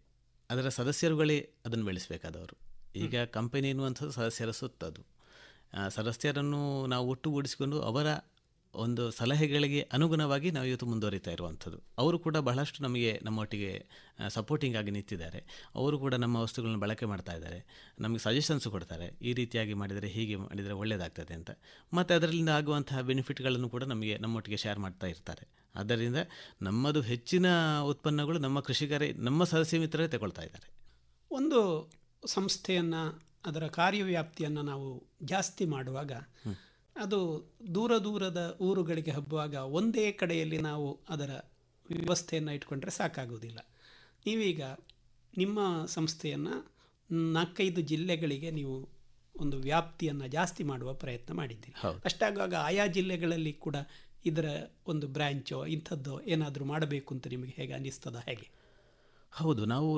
ಅದರ ಸದಸ್ಯರುಗಳೇ ಅದನ್ನು ಬೆಳೆಸಬೇಕಾದವರು ಈಗ ಕಂಪನಿ ಎನ್ನುವಂಥದ್ದು ಸದಸ್ಯರ ಸುತ್ತದು ಆ, ಸದಸ್ಯರನ್ನು ನಾವು ಒಟ್ಟುಗೂಡಿಸಿಕೊಂಡು ಅವರ ಒಂದು ಸಲಹೆಗಳಿಗೆ ಅನುಗುಣವಾಗಿ ನಾವು ಇವತ್ತು ಮುಂದುವರಿತಾ ಇರುವಂಥದ್ದು ಅವರು ಕೂಡ ಬಹಳಷ್ಟು ನಮಗೆ ನಮ್ಮೊಟ್ಟಿಗೆ ಸಪೋರ್ಟಿಂಗ್ ಆಗಿ ನಿಂತಿದ್ದಾರೆ ಅವರು ಕೂಡ ನಮ್ಮ ವಸ್ತುಗಳನ್ನು ಬಳಕೆ ಮಾಡ್ತಾ ಇದ್ದಾರೆ ನಮಗೆ ಸಜೆಷನ್ಸ್ ಕೊಡ್ತಾರೆ ಈ ರೀತಿಯಾಗಿ ಮಾಡಿದರೆ ಹೀಗೆ ಮಾಡಿದರೆ ಒಳ್ಳೆಯದಾಗ್ತದೆ ಅಂತ ಮತ್ತು ಅದರಿಂದ ಆಗುವಂತಹ ಬೆನಿಫಿಟ್ಗಳನ್ನು ಕೂಡ ನಮಗೆ ನಮ್ಮೊಟ್ಟಿಗೆ ಶೇರ್ ಮಾಡ್ತಾ ಇರ್ತಾರೆ ಆದ್ದರಿಂದ ನಮ್ಮದು ಹೆಚ್ಚಿನ ಉತ್ಪನ್ನಗಳು ನಮ್ಮ ಕೃಷಿಕರೇ ನಮ್ಮ ಸದಸ್ಯ ಮಿತ್ರರೇ ತಗೊಳ್ತಾ ಇದ್ದಾರೆ ಒಂದು ಸಂಸ್ಥೆಯನ್ನು ಅದರ ಕಾರ್ಯವ್ಯಾಪ್ತಿಯನ್ನು ನಾವು ಜಾಸ್ತಿ ಮಾಡುವಾಗ ಅದು ದೂರ ದೂರದ ಊರುಗಳಿಗೆ ಹಬ್ಬುವಾಗ ಒಂದೇ ಕಡೆಯಲ್ಲಿ ನಾವು ಅದರ ವ್ಯವಸ್ಥೆಯನ್ನು ಇಟ್ಕೊಂಡ್ರೆ ಸಾಕಾಗೋದಿಲ್ಲ ನೀವೀಗ ನಿಮ್ಮ ಸಂಸ್ಥೆಯನ್ನು ನಾಲ್ಕೈದು ಜಿಲ್ಲೆಗಳಿಗೆ ನೀವು ಒಂದು ವ್ಯಾಪ್ತಿಯನ್ನು ಜಾಸ್ತಿ ಮಾಡುವ ಪ್ರಯತ್ನ ಮಾಡಿದ್ದೀರಿ ಅಷ್ಟಾಗುವಾಗ ಆಯಾ ಜಿಲ್ಲೆಗಳಲ್ಲಿ ಕೂಡ ಇದರ ಒಂದು ಬ್ರ್ಯಾಂಚೋ ಇಂಥದ್ದೋ ಏನಾದರೂ ಮಾಡಬೇಕು ಅಂತ ನಿಮಗೆ ಹೇಗೆ ಅನಿಸ್ತದ ಹೇಗೆ ಹೌದು ನಾವು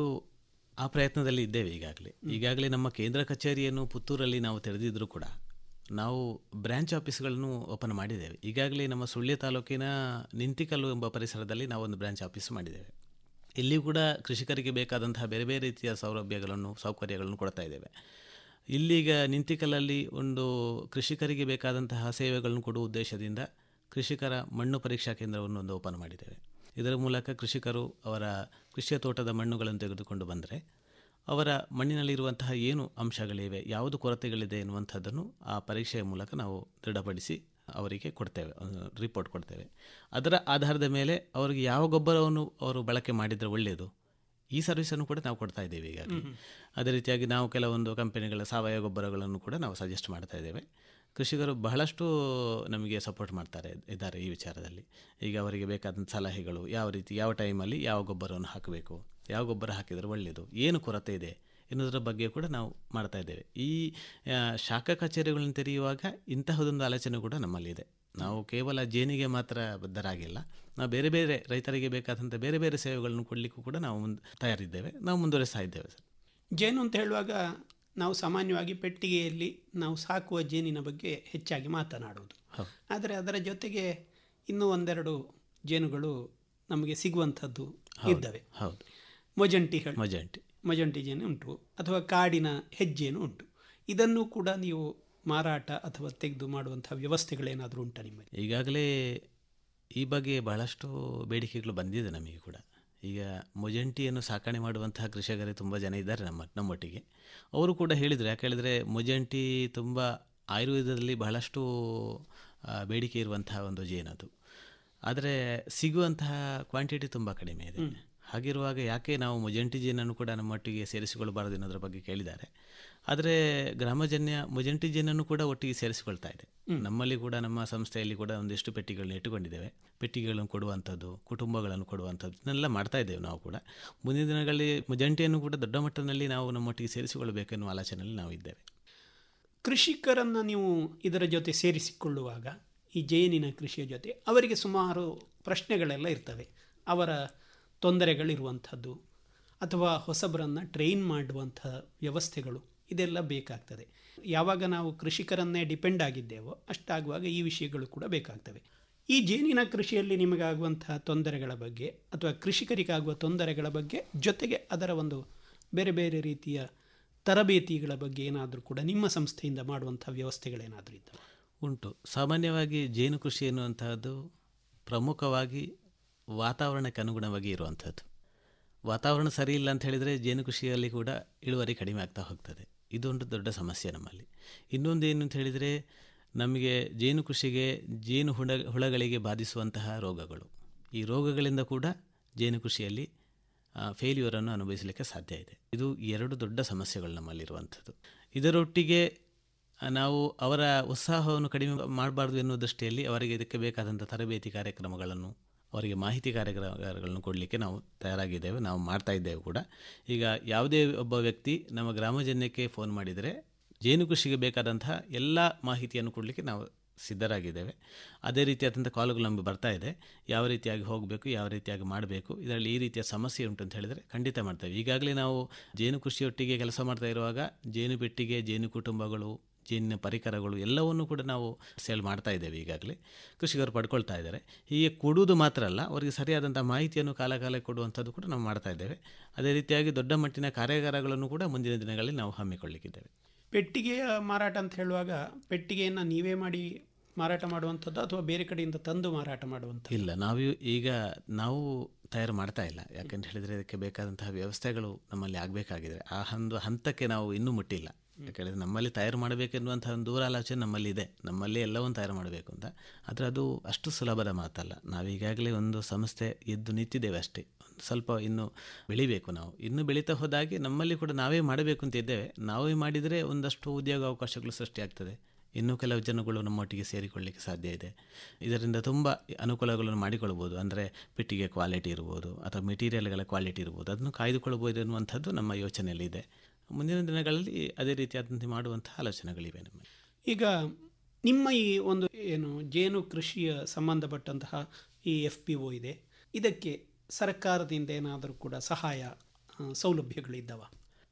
ಆ ಪ್ರಯತ್ನದಲ್ಲಿ ಇದ್ದೇವೆ ಈಗಾಗಲೇ ಈಗಾಗಲೇ ನಮ್ಮ ಕೇಂದ್ರ ಕಚೇರಿಯನ್ನು ಪುತ್ತೂರಲ್ಲಿ ನಾವು ತೆರೆದಿದ್ದರೂ ಕೂಡ ನಾವು ಬ್ರ್ಯಾಂಚ್ ಆಫೀಸ್ಗಳನ್ನು ಓಪನ್ ಮಾಡಿದ್ದೇವೆ ಈಗಾಗಲೇ ನಮ್ಮ ಸುಳ್ಯ ತಾಲೂಕಿನ ನಿಂತಿಕಲ್ಲು ಎಂಬ ಪರಿಸರದಲ್ಲಿ ನಾವು ಒಂದು ಬ್ರಾಂಚ್ ಆಫೀಸ್ ಮಾಡಿದ್ದೇವೆ ಇಲ್ಲಿ ಕೂಡ ಕೃಷಿಕರಿಗೆ ಬೇಕಾದಂತಹ ಬೇರೆ ಬೇರೆ ರೀತಿಯ ಸೌಲಭ್ಯಗಳನ್ನು ಸೌಕರ್ಯಗಳನ್ನು ಕೊಡ್ತಾ ಇದ್ದೇವೆ ಇಲ್ಲೀಗ ನಿಂತಿಕಲ್ಲಲ್ಲಿ ಒಂದು ಕೃಷಿಕರಿಗೆ ಬೇಕಾದಂತಹ ಸೇವೆಗಳನ್ನು ಕೊಡುವ ಉದ್ದೇಶದಿಂದ ಕೃಷಿಕರ ಮಣ್ಣು ಪರೀಕ್ಷಾ ಕೇಂದ್ರವನ್ನು ಒಂದು ಓಪನ್ ಮಾಡಿದ್ದೇವೆ ಇದರ ಮೂಲಕ ಕೃಷಿಕರು ಅವರ ಕೃಷಿಯ ತೋಟದ ಮಣ್ಣುಗಳನ್ನು ತೆಗೆದುಕೊಂಡು ಬಂದರೆ ಅವರ ಮಣ್ಣಿನಲ್ಲಿರುವಂತಹ ಏನು ಅಂಶಗಳಿವೆ ಯಾವುದು ಕೊರತೆಗಳಿದೆ ಎನ್ನುವಂಥದ್ದನ್ನು ಆ ಪರೀಕ್ಷೆಯ ಮೂಲಕ ನಾವು ದೃಢಪಡಿಸಿ ಅವರಿಗೆ ಕೊಡ್ತೇವೆ ರಿಪೋರ್ಟ್ ಕೊಡ್ತೇವೆ ಅದರ ಆಧಾರದ ಮೇಲೆ ಅವರಿಗೆ ಯಾವ ಗೊಬ್ಬರವನ್ನು ಅವರು ಬಳಕೆ ಮಾಡಿದರೆ ಒಳ್ಳೆಯದು ಈ ಸರ್ವಿಸನ್ನು ಕೂಡ ನಾವು ಕೊಡ್ತಾ ಇದ್ದೇವೆ ಈಗಾಗಲೇ ಅದೇ ರೀತಿಯಾಗಿ ನಾವು ಕೆಲವೊಂದು ಕಂಪನಿಗಳ ಸಾವಯವ ಗೊಬ್ಬರಗಳನ್ನು ಕೂಡ ನಾವು ಸಜೆಸ್ಟ್ ಮಾಡ್ತಾ ಇದ್ದೇವೆ ಕೃಷಿಕರು ಬಹಳಷ್ಟು ನಮಗೆ ಸಪೋರ್ಟ್ ಮಾಡ್ತಾರೆ ಇದ್ದಾರೆ ಈ ವಿಚಾರದಲ್ಲಿ ಈಗ ಅವರಿಗೆ ಬೇಕಾದಂಥ ಸಲಹೆಗಳು ಯಾವ ರೀತಿ ಯಾವ ಟೈಮಲ್ಲಿ ಯಾವ ಗೊಬ್ಬರವನ್ನು ಹಾಕಬೇಕು ಯಾವ ಗೊಬ್ಬರ ಹಾಕಿದರೆ ಒಳ್ಳೆಯದು ಏನು ಕೊರತೆ ಇದೆ ಎನ್ನುವುದರ ಬಗ್ಗೆ ಕೂಡ ನಾವು ಮಾಡ್ತಾ ಇದ್ದೇವೆ ಈ ಆ, ಶಾಖಾ ಕಚೇರಿಗಳನ್ನು ತೆರೆಯುವಾಗ ಇಂತಹದೊಂದು ಆಲೋಚನೆ ಕೂಡ ನಮ್ಮಲ್ಲಿದೆ ನಾವು ಕೇವಲ ಜೇನಿಗೆ ಮಾತ್ರ ಬದ್ಧರಾಗಿಲ್ಲ ನಾವು ಬೇರೆ ಬೇರೆ ರೈತರಿಗೆ ಬೇಕಾದಂಥ ಬೇರೆ ಬೇರೆ ಸೇವೆಗಳನ್ನು ಕೊಡಲಿಕ್ಕೂ ಕೂಡ ನಾವು ಮುಂದೆ ತಯಾರಿದ್ದೇವೆ ನಾವು ಮುಂದುವರಿಸ್ತಾ ಇದ್ದೇವೆ ಸರ್ ಜೇನು ಅಂತ ಹೇಳುವಾಗ ನಾವು ಸಾಮಾನ್ಯವಾಗಿ ಪೆಟ್ಟಿಗೆಯಲ್ಲಿ ನಾವು ಸಾಕುವ ಜೇನಿನ ಬಗ್ಗೆ ಹೆಚ್ಚಾಗಿ ಮಾತನಾಡುವುದು ಆದರೆ ಅದರ ಜೊತೆಗೆ ಇನ್ನೂ ಒಂದೆರಡು ಜೇನುಗಳು ನಮಗೆ ಸಿಗುವಂಥದ್ದು ಇದ್ದಾವೆ ಹೌದು ಮೊಜಂಟಿ ಹೇಳಿ ಮೊಜಂಟಿ ಮೊಜಂಟಿ ಜೇನು ಉಂಟು ಅಥವಾ ಕಾಡಿನ ಹೆಜ್ಜೇನು ಉಂಟು ಇದನ್ನು ಕೂಡ ನೀವು ಮಾರಾಟ ಅಥವಾ ತೆಗೆದು ಮಾಡುವಂಥ ವ್ಯವಸ್ಥೆಗಳೇನಾದರೂ ಉಂಟಾ ನಿಮ್ಮಲ್ಲಿ ಈಗಾಗಲೇ ಈ ಬಗ್ಗೆ ಬಹಳಷ್ಟು ಬೇಡಿಕೆಗಳು ಬಂದಿದೆ ನಮಗೆ ಕೂಡ ಈಗ ಮೊಜಂಟಿಯನ್ನು ಸಾಕಣೆ ಮಾಡುವಂತಹ ಕೃಷಿಕರೇ ತುಂಬ ಜನ ಇದ್ದಾರೆ ನಮ್ಮ ನಮ್ಮೊಟ್ಟಿಗೆ ಅವರು ಕೂಡ ಹೇಳಿದರು ಯಾಕೆ ಹೇಳಿದರೆ ಮೊಜಂಟಿ ತುಂಬ ಆಯುರ್ವೇದದಲ್ಲಿ ಬಹಳಷ್ಟು ಆ, ಬೇಡಿಕೆ ಇರುವಂತಹ ಒಂದು ಜೇನದು ಆದರೆ ಸಿಗುವಂತಹ ಕ್ವಾಂಟಿಟಿ ತುಂಬ ಕಡಿಮೆ ಇದೆ ಹಾಗಿರುವಾಗ ಯಾಕೆ ನಾವು ಮೊಜಂಟಿ ಜೇನನ್ನು ಕೂಡ ನಮ್ಮೊಟ್ಟಿಗೆ ಸೇರಿಸಿಕೊಳ್ಳಬಾರದು ಅನ್ನೋದ್ರ ಬಗ್ಗೆ ಕೇಳಿದ್ದಾರೆ ಆದರೆ ಗ್ರಾಮಜನ್ಯ ಮೊಜಂಟಿ ಜೇನನ್ನು ಕೂಡ ಒಟ್ಟಿಗೆ ಸೇರಿಸಿಕೊಳ್ತಾ ಇದೆ ನಮ್ಮಲ್ಲಿ ಕೂಡ ನಮ್ಮ ಸಂಸ್ಥೆಯಲ್ಲಿ ಕೂಡ ಒಂದಿಷ್ಟು ಪೆಟ್ಟಿಗೆಗಳನ್ನ ಇಟ್ಟುಕೊಂಡಿದ್ದೇವೆ ಪೆಟ್ಟಿಗೆಗಳನ್ನು ಕೊಡುವಂಥದ್ದು ಕುಟುಂಬಗಳನ್ನು ಕೊಡುವಂಥದ್ದು ಇದನ್ನೆಲ್ಲ ಮಾಡ್ತಾ ಇದ್ದೇವೆ ನಾವು ಕೂಡ ಮುಂದಿನ ದಿನಗಳಲ್ಲಿ ಮೊಜಂಟಿಯನ್ನು ಕೂಡ ದೊಡ್ಡ ಮಟ್ಟದಲ್ಲಿ ನಾವು ನಮ್ಮೊಟ್ಟಿಗೆ ಸೇರಿಸಿಕೊಳ್ಳಬೇಕೆನ್ನುವ ಆಲೋಚನೆಯಲ್ಲಿ ನಾವು ಇದ್ದೇವೆ ಕೃಷಿಕರನ್ನು ನೀವು ಇದರ ಜೊತೆ ಸೇರಿಸಿಕೊಳ್ಳುವಾಗ ಈ ಜೇನಿನ ಕೃಷಿಯ ಜೊತೆ ಅವರಿಗೆ ಸುಮಾರು ಪ್ರಶ್ನೆಗಳೆಲ್ಲ ಇರ್ತವೆ ಅವರ ತೊಂದರೆಗಳಿರುವಂಥದ್ದು ಅಥವಾ ಹೊಸಬರನ್ನು ಟ್ರೈನ್ ಮಾಡುವಂಥ ವ್ಯವಸ್ಥೆಗಳು ಇದೆಲ್ಲ ಬೇಕಾಗ್ತದೆ ಯಾವಾಗ ನಾವು ಕೃಷಿಕರನ್ನೇ ಡಿಪೆಂಡ್ ಆಗಿದ್ದೇವೋ ಅಷ್ಟಾಗುವಾಗ ಈ ವಿಷಯಗಳು ಕೂಡ ಬೇಕಾಗ್ತವೆ ಈ ಜೇನಿನ ಕೃಷಿಯಲ್ಲಿ ನಿಮಗಾಗುವಂತಹ ತೊಂದರೆಗಳ ಬಗ್ಗೆ ಅಥವಾ ಕೃಷಿಕರಿಗಾಗುವ ತೊಂದರೆಗಳ ಬಗ್ಗೆ ಜೊತೆಗೆ ಅದರ ಒಂದು ಬೇರೆ ಬೇರೆ ರೀತಿಯ ತರಬೇತಿಗಳ ಬಗ್ಗೆ ಏನಾದರೂ ಕೂಡ ನಿಮ್ಮ ಸಂಸ್ಥೆಯಿಂದ ಮಾಡುವಂಥ ವ್ಯವಸ್ಥೆಗಳೇನಾದರೂ ಇದ್ದಾವೆ ಉಂಟು ಸಾಮಾನ್ಯವಾಗಿ ಜೇನು ಕೃಷಿ ಎನ್ನುವಂತಹದ್ದು ಪ್ರಮುಖವಾಗಿ ವಾತಾವರಣಕ್ಕೆ ಅನುಗುಣವಾಗಿ ಇರುವಂಥದ್ದು ವಾತಾವರಣ ಸರಿ ಇಲ್ಲ ಅಂತ ಹೇಳಿದರೆ ಜೇನು ಕೃಷಿಯಲ್ಲಿ ಕೂಡ ಇಳುವರಿ ಕಡಿಮೆ ಆಗ್ತಾ ಹೋಗ್ತದೆ ಇದೊಂದು ದೊಡ್ಡ ಸಮಸ್ಯೆ ನಮ್ಮಲ್ಲಿ ಇನ್ನೊಂದು ಏನು ಅಂತ ಹೇಳಿದರೆ ನಮಗೆ ಜೇನು ಕೃಷಿಗೆ ಜೇನು ಹುಳ ಹುಳಗಳಿಗೆ ಬಾಧಿಸುವಂತಹ ರೋಗಗಳು ಈ ರೋಗಗಳಿಂದ ಕೂಡ ಜೇನು ಕೃಷಿಯಲ್ಲಿ ಫೇಲ್ಯೂರನ್ನು ಅನುಭವಿಸಲಿಕ್ಕೆ ಸಾಧ್ಯ ಇದೆ ಇದು ಎರಡು ದೊಡ್ಡ ಸಮಸ್ಯೆಗಳು ನಮ್ಮಲ್ಲಿರುವಂಥದ್ದು ಇದರೊಟ್ಟಿಗೆ ಆ, ನಾವು ಅವರ ಉತ್ಸಾಹವನ್ನು ಕಡಿಮೆ ಮಾಡಬಾರ್ದು ಎನ್ನುವ ದೃಷ್ಟಿಯಲ್ಲಿ ಅವರಿಗೆ ಇದಕ್ಕೆ ಬೇಕಾದಂಥ ತರಬೇತಿ ಕಾರ್ಯಕ್ರಮಗಳನ್ನು ಅವರಿಗೆ ಮಾಹಿತಿ ಕಾರ್ಯಕ್ರಮಗಳನ್ನು ಕೊಡಲಿಕ್ಕೆ ನಾವು ತಯಾರಾಗಿದ್ದೇವೆ ನಾವು ಮಾಡ್ತಾ ಇದ್ದೇವೆ ಕೂಡ ಈಗ ಯಾವುದೇ ಒಬ್ಬ ವ್ಯಕ್ತಿ ನಮ್ಮ ಗ್ರಾಮಜನ್ಯಕ್ಕೆ ಫೋನ್ ಮಾಡಿದರೆ ಜೇನು ಕೃಷಿಗೆ ಬೇಕಾದಂತಹ ಎಲ್ಲ ಮಾಹಿತಿಯನ್ನು ಕೊಡಲಿಕ್ಕೆ ನಾವು ಸಿದ್ಧರಾಗಿದ್ದೇವೆ ಅದೇ ರೀತಿಯಾದಂಥ ಕಾಲುಗಳು ನಮಗೆ ಬರ್ತಾ ಇದೆ ಯಾವ ರೀತಿಯಾಗಿ ಹೋಗಬೇಕು ಯಾವ ರೀತಿಯಾಗಿ ಮಾಡಬೇಕು ಇದರಲ್ಲಿ ಈ ರೀತಿಯ ಸಮಸ್ಯೆ ಉಂಟು ಅಂತ ಹೇಳಿದರೆ ಖಂಡಿತ ಮಾಡ್ತೇವೆ ಈಗಾಗಲೇ ನಾವು ಜೇನು ಕೃಷಿಯೊಟ್ಟಿಗೆ ಕೆಲಸ ಮಾಡ್ತಾ ಇರುವಾಗ ಜೇನು ಪೆಟ್ಟಿಗೆ ಜೇನು ಕುಟುಂಬಗಳು ಜೇನಿನ ಪರಿಕರಗಳು ಎಲ್ಲವನ್ನು ಕೂಡ ನಾವು ಸೇಲ್ ಮಾಡ್ತಾ ಇದ್ದೇವೆ ಈಗಾಗಲೇ ಕೃಷಿಕರು ಪಡ್ಕೊಳ್ತಾ ಇದ್ದಾರೆ ಹೀಗೆ ಕೊಡುವುದು ಮಾತ್ರ ಅಲ್ಲ ಅವರಿಗೆ ಸರಿಯಾದಂಥ ಮಾಹಿತಿಯನ್ನು ಕಾಲ ಕಾಲ ಕೊಡುವಂಥದ್ದು ಕೂಡ ನಾವು ಮಾಡ್ತಾ ಇದ್ದೇವೆ ಅದೇ ರೀತಿಯಾಗಿ ದೊಡ್ಡ ಮಟ್ಟಿನ ಕಾರ್ಯಾಗಾರಗಳನ್ನು ಕೂಡ ಮುಂದಿನ ದಿನಗಳಲ್ಲಿ ನಾವು ಹಮ್ಮಿಕೊಳ್ಳಿಕ್ಕಿದ್ದೇವೆ ಪೆಟ್ಟಿಗೆಯ ಮಾರಾಟ ಅಂತ ಹೇಳುವಾಗ ಪೆಟ್ಟಿಗೆಯನ್ನು ನೀವೇ ಮಾಡಿ ಮಾರಾಟ ಮಾಡುವಂಥದ್ದು ಅಥವಾ ಬೇರೆ ಕಡೆಯಿಂದ ತಂದು ಮಾರಾಟ ಮಾಡುವಂಥದ್ದು ಇಲ್ಲ ನಾವು ಈಗ ನಾವು ತಯಾರು ಮಾಡ್ತಾ ಇಲ್ಲ ಯಾಕಂತ ಹೇಳಿದರೆ ಅದಕ್ಕೆ ಬೇಕಾದಂತಹ ವ್ಯವಸ್ಥೆಗಳು ನಮ್ಮಲ್ಲಿ ಆಗಬೇಕಾಗಿದೆ ಆ ಒಂದು ಹಂತಕ್ಕೆ ನಾವು ಇನ್ನೂ ಮುಟ್ಟಿಲ್ಲ ಯಾಕಂದರೆ ನಮ್ಮಲ್ಲಿ ತಯಾರು ಮಾಡಬೇಕೆನ್ನುವಂಥ ಒಂದು ದೂರಾಲೋಚನೆ ನಮ್ಮಲ್ಲಿ ಇದೆ ನಮ್ಮಲ್ಲಿ ಎಲ್ಲವನ್ನು ತಯಾರು ಮಾಡಬೇಕು ಅಂತ ಆದರೆ ಅದು ಅಷ್ಟು ಸುಲಭದ ಮಾತಲ್ಲ ನಾವು ಈಗಾಗಲೇ ಒಂದು ಸಂಸ್ಥೆ ಎದ್ದು ನಿಂತಿದ್ದೇವೆ ಅಷ್ಟೇ ಒಂದು ಸ್ವಲ್ಪ ಇನ್ನು ಬೆಳಿಬೇಕು ನಾವು ಇನ್ನು ಬೆಳೀತಾ ಹೋದಾಗೆ ನಮ್ಮಲ್ಲಿ ಕೂಡ ನಾವೇ ಮಾಡಬೇಕು ಅಂತ ಇದ್ದೇವೆ ನಾವೇ ಮಾಡಿದರೆ ಒಂದಷ್ಟು ಉದ್ಯೋಗ ಅವಕಾಶಗಳು ಸೃಷ್ಟಿಯಾಗ್ತದೆ ಇನ್ನೂ ಕೆಲವು ಜನಗಳು ನಮ್ಮೊಟ್ಟಿಗೆ ಸೇರಿಕೊಳ್ಳಿಕ್ಕೆ ಸಾಧ್ಯ ಇದೆ ಇದರಿಂದ ತುಂಬ ಅನುಕೂಲಗಳನ್ನು ಮಾಡಿಕೊಳ್ಬೋದು ಅಂದರೆ ಪೆಟ್ಟಿಗೆ ಕ್ವಾಲಿಟಿ ಇರ್ಬೋದು ಅಥವಾ ಮೆಟೀರಿಯಲ್ಗಳ ಕ್ವಾಲಿಟಿ ಇರ್ಬೋದು ಅದನ್ನು ಕಾಯ್ದುಕೊಳ್ಬೋದು ಎನ್ನುವಂಥದ್ದು ನಮ್ಮ ಯೋಚನೆಯಲ್ಲಿ ಇದೆ ಮುಂದಿನ ದಿನಗಳಲ್ಲಿ ಅದೇ ರೀತಿಯಾದಂತೆ ಮಾಡುವಂಥ ಆಲೋಚನೆಗಳಿವೆ ನಮ್ಮ ಈಗ ನಿಮ್ಮ ಈ ಒಂದು ಏನು ಜೇನು ಕೃಷಿಯ ಸಂಬಂಧಪಟ್ಟಂತಹ ಈ ಎಫ್ ಪಿ ಒ ಇದೆ ಇದಕ್ಕೆ ಸರ್ಕಾರದಿಂದ ಏನಾದರೂ ಕೂಡ ಸಹಾಯ ಆ, ಸೌಲಭ್ಯಗಳಿದ್ದಾವ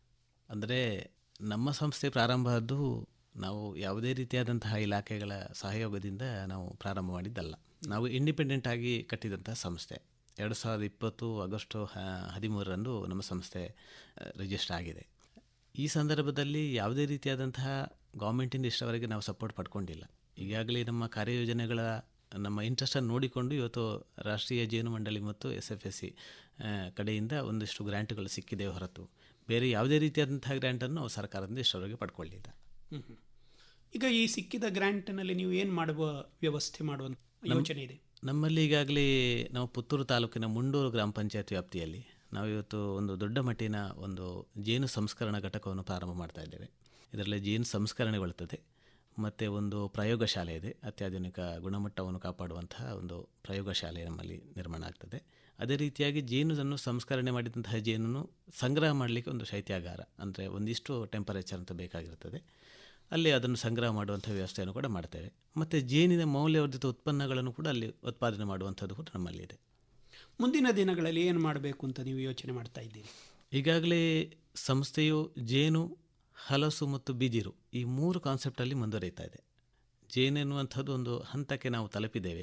ಅಂದರೆ ನಮ್ಮ ಸಂಸ್ಥೆ ಪ್ರಾರಂಭ ಆದ್ದು ನಾವು ಯಾವುದೇ ರೀತಿಯಾದಂತಹ ಇಲಾಖೆಗಳ ಸಹಯೋಗದಿಂದ ನಾವು ಪ್ರಾರಂಭ ಮಾಡಿದ್ದಲ್ಲ ನಾವು ಇಂಡಿಪೆಂಡೆಂಟ್ ಆಗಿ ಕಟ್ಟಿದಂತಹ ಸಂಸ್ಥೆ ಎರಡು ಸಾವಿರದ ಇಪ್ಪತ್ತು ಆಗಸ್ಟು ಹ- ಹದಿಮೂರರಂದು ನಮ್ಮ ಸಂಸ್ಥೆ ರಿಜಿಸ್ಟರ್ ಆಗಿದೆ ಈ ಸಂದರ್ಭದಲ್ಲಿ ಯಾವುದೇ ರೀತಿಯಾದಂತಹ ಗೌರ್ಮೆಂಟಿಂದ ಇಷ್ಟವರೆಗೆ ನಾವು ಸಪೋರ್ಟ್ ಪಡ್ಕೊಂಡಿಲ್ಲ ಈಗಾಗಲೇ ನಮ್ಮ ಕಾರ್ಯಯೋಜನೆಗಳ ನಮ್ಮ ಇಂಟ್ರೆಸ್ಟನ್ನು ನೋಡಿಕೊಂಡು ಇವತ್ತು ರಾಷ್ಟ್ರೀಯ ಜೇನು ಮಂಡಳಿ ಮತ್ತು ಎಸ್ ಎಫ್ ಎಸ್ ಸಿ ಕಡೆಯಿಂದ ಒಂದಿಷ್ಟು ಗ್ರ್ಯಾಂಟ್ಗಳು ಸಿಕ್ಕಿದೆ ಹೊರತು ಬೇರೆ ಯಾವುದೇ ರೀತಿಯಾದಂತಹ ಗ್ರ್ಯಾಂಟನ್ನು ನಾವು ಸರ್ಕಾರದಿಂದ ಇಷ್ಟವರೆಗೆ ಪಡ್ಕೊಳ್ಳಿಲ್ಲ ಹ್ಮ್ ಹ್ಮ್. ಈಗ ಈ ಸಿಕ್ಕಿದ ಗ್ರ್ಯಾಂಟ್ನಲ್ಲಿ ನೀವು ಏನು ಮಾಡುವ ವ್ಯವಸ್ಥೆ ಮಾಡುವಂತ ನಮ್ಮ- ಯೋಚನೆ ಇದೆ ನಮ್ಮಲ್ಲಿ ಈಗಾಗಲೇ ನಾವು ಪುತ್ತೂರು ತಾಲೂಕಿನ ಮುಂಡೂರು ಗ್ರಾಮ ಪಂಚಾಯತ್ ವ್ಯಾಪ್ತಿಯಲ್ಲಿ ನಾವು ಇವತ್ತು ಒಂದು ದೊಡ್ಡ ಮಟ್ಟಿನ ಒಂದು ಜೇನು ಸಂಸ್ಕರಣಾ ಘಟಕವನ್ನು ಪ್ರಾರಂಭ ಮಾಡ್ತಾ ಇದ್ದೇವೆ ಇದರಲ್ಲಿ ಜೇನು ಸಂಸ್ಕರಣೆಗೊಳ್ಳುತ್ತದೆ ಮತ್ತು ಒಂದು ಪ್ರಯೋಗಶಾಲೆ ಇದೆ ಅತ್ಯಾಧುನಿಕ ಗುಣಮಟ್ಟವನ್ನು ಕಾಪಾಡುವಂತಹ ಒಂದು ಪ್ರಯೋಗಶಾಲೆ ನಮ್ಮಲ್ಲಿ ನಿರ್ಮಾಣ ಆಗ್ತದೆ ಅದೇ ರೀತಿಯಾಗಿ ಜೇನುವನ್ನು ಸಂಸ್ಕರಣೆ ಮಾಡಿದಂತಹ ಜೇನನ್ನು ಸಂಗ್ರಹ ಮಾಡಲಿಕ್ಕೆ ಒಂದು ಶೈತ್ಯಾಗಾರ ಅಂದರೆ ಒಂದಿಷ್ಟು ಟೆಂಪರೇಚರ್ ಅಂತ ಬೇಕಾಗಿರ್ತದೆ ಅಲ್ಲಿ ಅದನ್ನು ಸಂಗ್ರಹ ಮಾಡುವಂಥ ವ್ಯವಸ್ಥೆಯನ್ನು ಕೂಡ ಮಾಡ್ತೇವೆ ಮತ್ತು ಜೇನಿನ ಮೌಲ್ಯವರ್ಧಿತ ಉತ್ಪನ್ನಗಳನ್ನು ಕೂಡ ಅಲ್ಲಿ ಉತ್ಪಾದನೆ ಮಾಡುವಂಥದ್ದು ಕೂಡ ನಮ್ಮಲ್ಲಿದೆ ಮುಂದಿನ ದಿನಗಳಲ್ಲಿ ಏನು ಮಾಡಬೇಕು ಅಂತ ನೀವು ಯೋಚನೆ ಮಾಡ್ತಾ ಇದ್ದೀರಿ ಈಗಾಗಲೇ ಸಂಸ್ಥೆಯು ಜೇನು ಹಲಸು ಮತ್ತು ಬಿದಿರು ಈ ಮೂರು ಕಾನ್ಸೆಪ್ಟಲ್ಲಿ ಮುಂದುವರಿತಾ ಇದೆ ಜೇನು ಎನ್ನುವಂಥದ್ದು ಒಂದು ಹಂತಕ್ಕೆ ನಾವು ತಲುಪಿದ್ದೇವೆ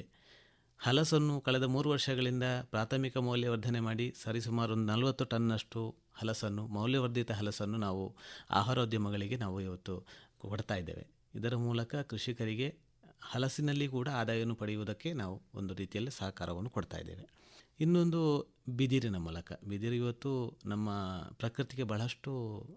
ಹಲಸನ್ನು ಕಳೆದ ಮೂರು ವರ್ಷಗಳಿಂದ ಪ್ರಾಥಮಿಕ ಮೌಲ್ಯವರ್ಧನೆ ಮಾಡಿ ಸರಿಸುಮಾರು ಒಂದು ನಲವತ್ತು ಟನ್ನಷ್ಟು ಹಲಸನ್ನು ಮೌಲ್ಯವರ್ಧಿತ ಹಲಸನ್ನು ನಾವು ಆಹಾರೋದ್ಯಮಗಳಿಗೆ ನಾವು ಇವತ್ತು ಕೊಡ್ತಾ ಇದ್ದೇವೆ ಇದರ ಮೂಲಕ ಕೃಷಿಕರಿಗೆ ಹಲಸಿನಲ್ಲಿ ಕೂಡ ಆದಾಯವನ್ನು ಪಡೆಯುವುದಕ್ಕೆ ನಾವು ಒಂದು ರೀತಿಯಲ್ಲಿ ಸಹಕಾರವನ್ನು ಕೊಡ್ತಾ ಇದ್ದೇವೆ ಇನ್ನೊಂದು ಬಿದಿರಿನ ಮೂಲಕ ಬಿದಿರು ಇವತ್ತು ನಮ್ಮ ಪ್ರಕೃತಿಗೆ ಬಹಳಷ್ಟು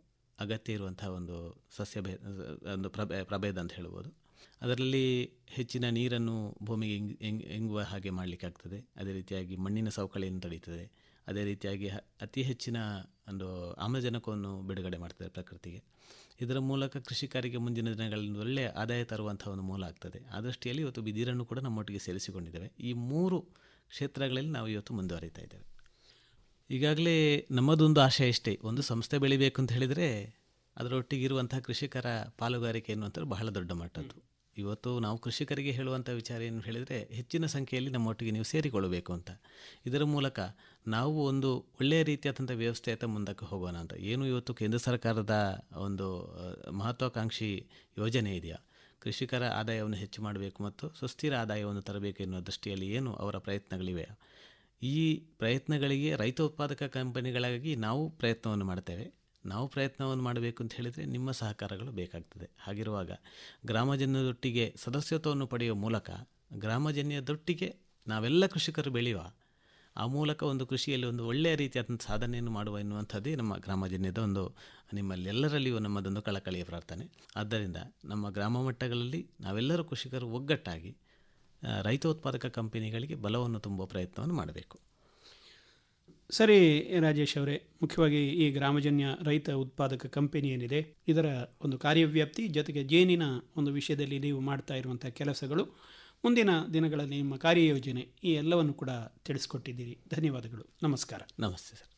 ಅಗತ್ಯ ಇರುವಂತಹ ಒಂದು ಸಸ್ಯ ಭೇ ಒಂದು ಪ್ರಭೇ ಪ್ರಭೇದ ಅಂತ ಹೇಳ್ಬೋದು ಅದರಲ್ಲಿ ಹೆಚ್ಚಿನ ನೀರನ್ನು ಭೂಮಿಗೆ ಇಂಗ್ ಇಂಗ್ ಇಂಗುವ ಹಾಗೆ ಮಾಡಲಿಕ್ಕೆ ಆಗ್ತದೆ ಅದೇ ರೀತಿಯಾಗಿ ಮಣ್ಣಿನ ಸವಕಳಿಯನ್ನು ತಡೀತದೆ ಅದೇ ರೀತಿಯಾಗಿ ಹ- ಅತಿ ಹೆಚ್ಚಿನ ಒಂದು ಆಮ್ಲಜನಕವನ್ನು ಬಿಡುಗಡೆ ಮಾಡ್ತದೆ ಪ್ರಕೃತಿಗೆ ಇದರ ಮೂಲಕ ಕೃಷಿಕರಿಗೆ ಮುಂದಿನ ದಿನಗಳಲ್ಲಿ ಒಂದು ಒಳ್ಳೆಯ ಆದಾಯ ತರುವಂಥ ಒಂದು ಮೂಲ ಆಗ್ತದೆ ಆ ದೃಷ್ಟಿಯಲ್ಲಿ ಇವತ್ತು ಬಿದಿರನ್ನು ಕೂಡ ನಮ್ಮೊಟ್ಟಿಗೆ ಸೇರಿಸಿಕೊಂಡಿದ್ದೇವೆ ಈ ಮೂರು ಕ್ಷೇತ್ರಗಳಲ್ಲಿ ನಾವು ಇವತ್ತು ಮುಂದುವರಿತಾ ಇದ್ದೇವೆ ಈಗಾಗಲೇ ನಮ್ಮದೊಂದು ಆಶಯ ಇಷ್ಟೇ ಒಂದು ಸಂಸ್ಥೆ ಬೆಳಿಬೇಕು ಅಂತ ಹೇಳಿದರೆ ಅದರೊಟ್ಟಿಗಿರುವಂಥ ಕೃಷಿಕರ ಪಾಲುಗಾರಿಕೆ ಎನ್ನುವಂಥದ್ದು ಬಹಳ ದೊಡ್ಡ ಮಟ್ಟದ್ದು ಇವತ್ತು ನಾವು ಕೃಷಿಕರಿಗೆ ಹೇಳುವಂಥ ವಿಚಾರ ಏನು ಹೇಳಿದರೆ ಹೆಚ್ಚಿನ ಸಂಖ್ಯೆಯಲ್ಲಿ ನಮ್ಮೊಟ್ಟಿಗೆ ನೀವು ಸೇರಿಕೊಳ್ಳಬೇಕು ಅಂತ ಇದರ ಮೂಲಕ ನಾವು ಒಂದು ಒಳ್ಳೆಯ ರೀತಿಯಾದಂಥ ವ್ಯವಸ್ಥೆಯತ್ತ ಮುಂದಕ್ಕೆ ಹೋಗೋಣ ಅಂತ ಏನು ಇವತ್ತು ಕೇಂದ್ರ ಸರ್ಕಾರದ ಒಂದು ಆ, ಮಹತ್ವಾಕಾಂಕ್ಷಿ ಯೋಜನೆ ಇದೆಯಾ ಕೃಷಿಕರ ಆದಾಯವನ್ನು ಹೆಚ್ಚು ಮಾಡಬೇಕು ಮತ್ತು ಸುಸ್ಥಿರ ಆದಾಯವನ್ನು ತರಬೇಕು ಎನ್ನುವ ದೃಷ್ಟಿಯಲ್ಲಿ ಏನು ಅವರ ಪ್ರಯತ್ನಗಳಿವೆ ಈ ಪ್ರಯತ್ನಗಳಿಗೆ ರೈತ ಉತ್ಪಾದಕ ಕಂಪನಿಗಳಾಗಿ ನಾವು ಪ್ರಯತ್ನವನ್ನು ಮಾಡ್ತೇವೆ ನಾವು ಪ್ರಯತ್ನವನ್ನು ಮಾಡಬೇಕು ಅಂತ ಹೇಳಿದರೆ ನಿಮ್ಮ ಸಹಕಾರಗಳು ಬೇಕಾಗ್ತದೆ ಹಾಗಿರುವಾಗ ಗ್ರಾಮಜನ್ಯದೊಟ್ಟಿಗೆ ಸದಸ್ಯತ್ವವನ್ನು ಪಡೆಯುವ ಮೂಲಕ ಗ್ರಾಮಜನ್ಯದೊಟ್ಟಿಗೆ ನಾವೆಲ್ಲ ಕೃಷಿಕರು ಬೆಳೆಯುವ ಆ ಮೂಲಕ ಒಂದು ಕೃಷಿಯಲ್ಲಿ ಒಂದು ಒಳ್ಳೆಯ ರೀತಿಯಾದಂಥ ಸಾಧನೆಯನ್ನು ಮಾಡುವ ಎನ್ನುವಂಥದ್ದೇ ನಮ್ಮ ಗ್ರಾಮಜನ್ಯದ ಒಂದು ನಿಮ್ಮಲ್ಲಿ ಎಲ್ಲರಲ್ಲಿಯೂ ನಮ್ಮದೊಂದು ಕಳಕಳಿಯ ಪ್ರಾರ್ಥನೆ ಆದ್ದರಿಂದ ನಮ್ಮ ಗ್ರಾಮ ಮಟ್ಟಗಳಲ್ಲಿ ನಾವೆಲ್ಲರೂ ಕೃಷಿಕರು ಒಗ್ಗಟ್ಟಾಗಿ ಆ, ರೈತೋತ್ಪಾದಕ ಕಂಪನಿಗಳಿಗೆ ಬಲವನ್ನು ತುಂಬುವ ಪ್ರಯತ್ನವನ್ನು ಮಾಡಬೇಕು ಸರಿ ರಾಜೇಶ್ ಅವರೇ ಮುಖ್ಯವಾಗಿ ಈ ಗ್ರಾಮಜನ್ಯ ರೈತ ಉತ್ಪಾದಕ ಕಂಪನಿ ಏನಿದೆ ಇದರ ಒಂದು ಕಾರ್ಯವ್ಯಾಪ್ತಿ ಜೊತೆಗೆ ಜೇನಿನ ಒಂದು ವಿಷಯದಲ್ಲಿ ನೀವು ಮಾಡ್ತಾ ಇರುವಂಥ ಕೆಲಸಗಳು ಮುಂದಿನ ದಿನಗಳಲ್ಲಿ ನಿಮ್ಮ ಕಾರ್ಯಯೋಜನೆ ಈ ಎಲ್ಲವನ್ನು ಕೂಡ ತಿಳಿಸ್ಕೊಟ್ಟಿದ್ದೀರಿ ಧನ್ಯವಾದಗಳು ನಮಸ್ಕಾರ ನಮಸ್ತೆ ಸರ್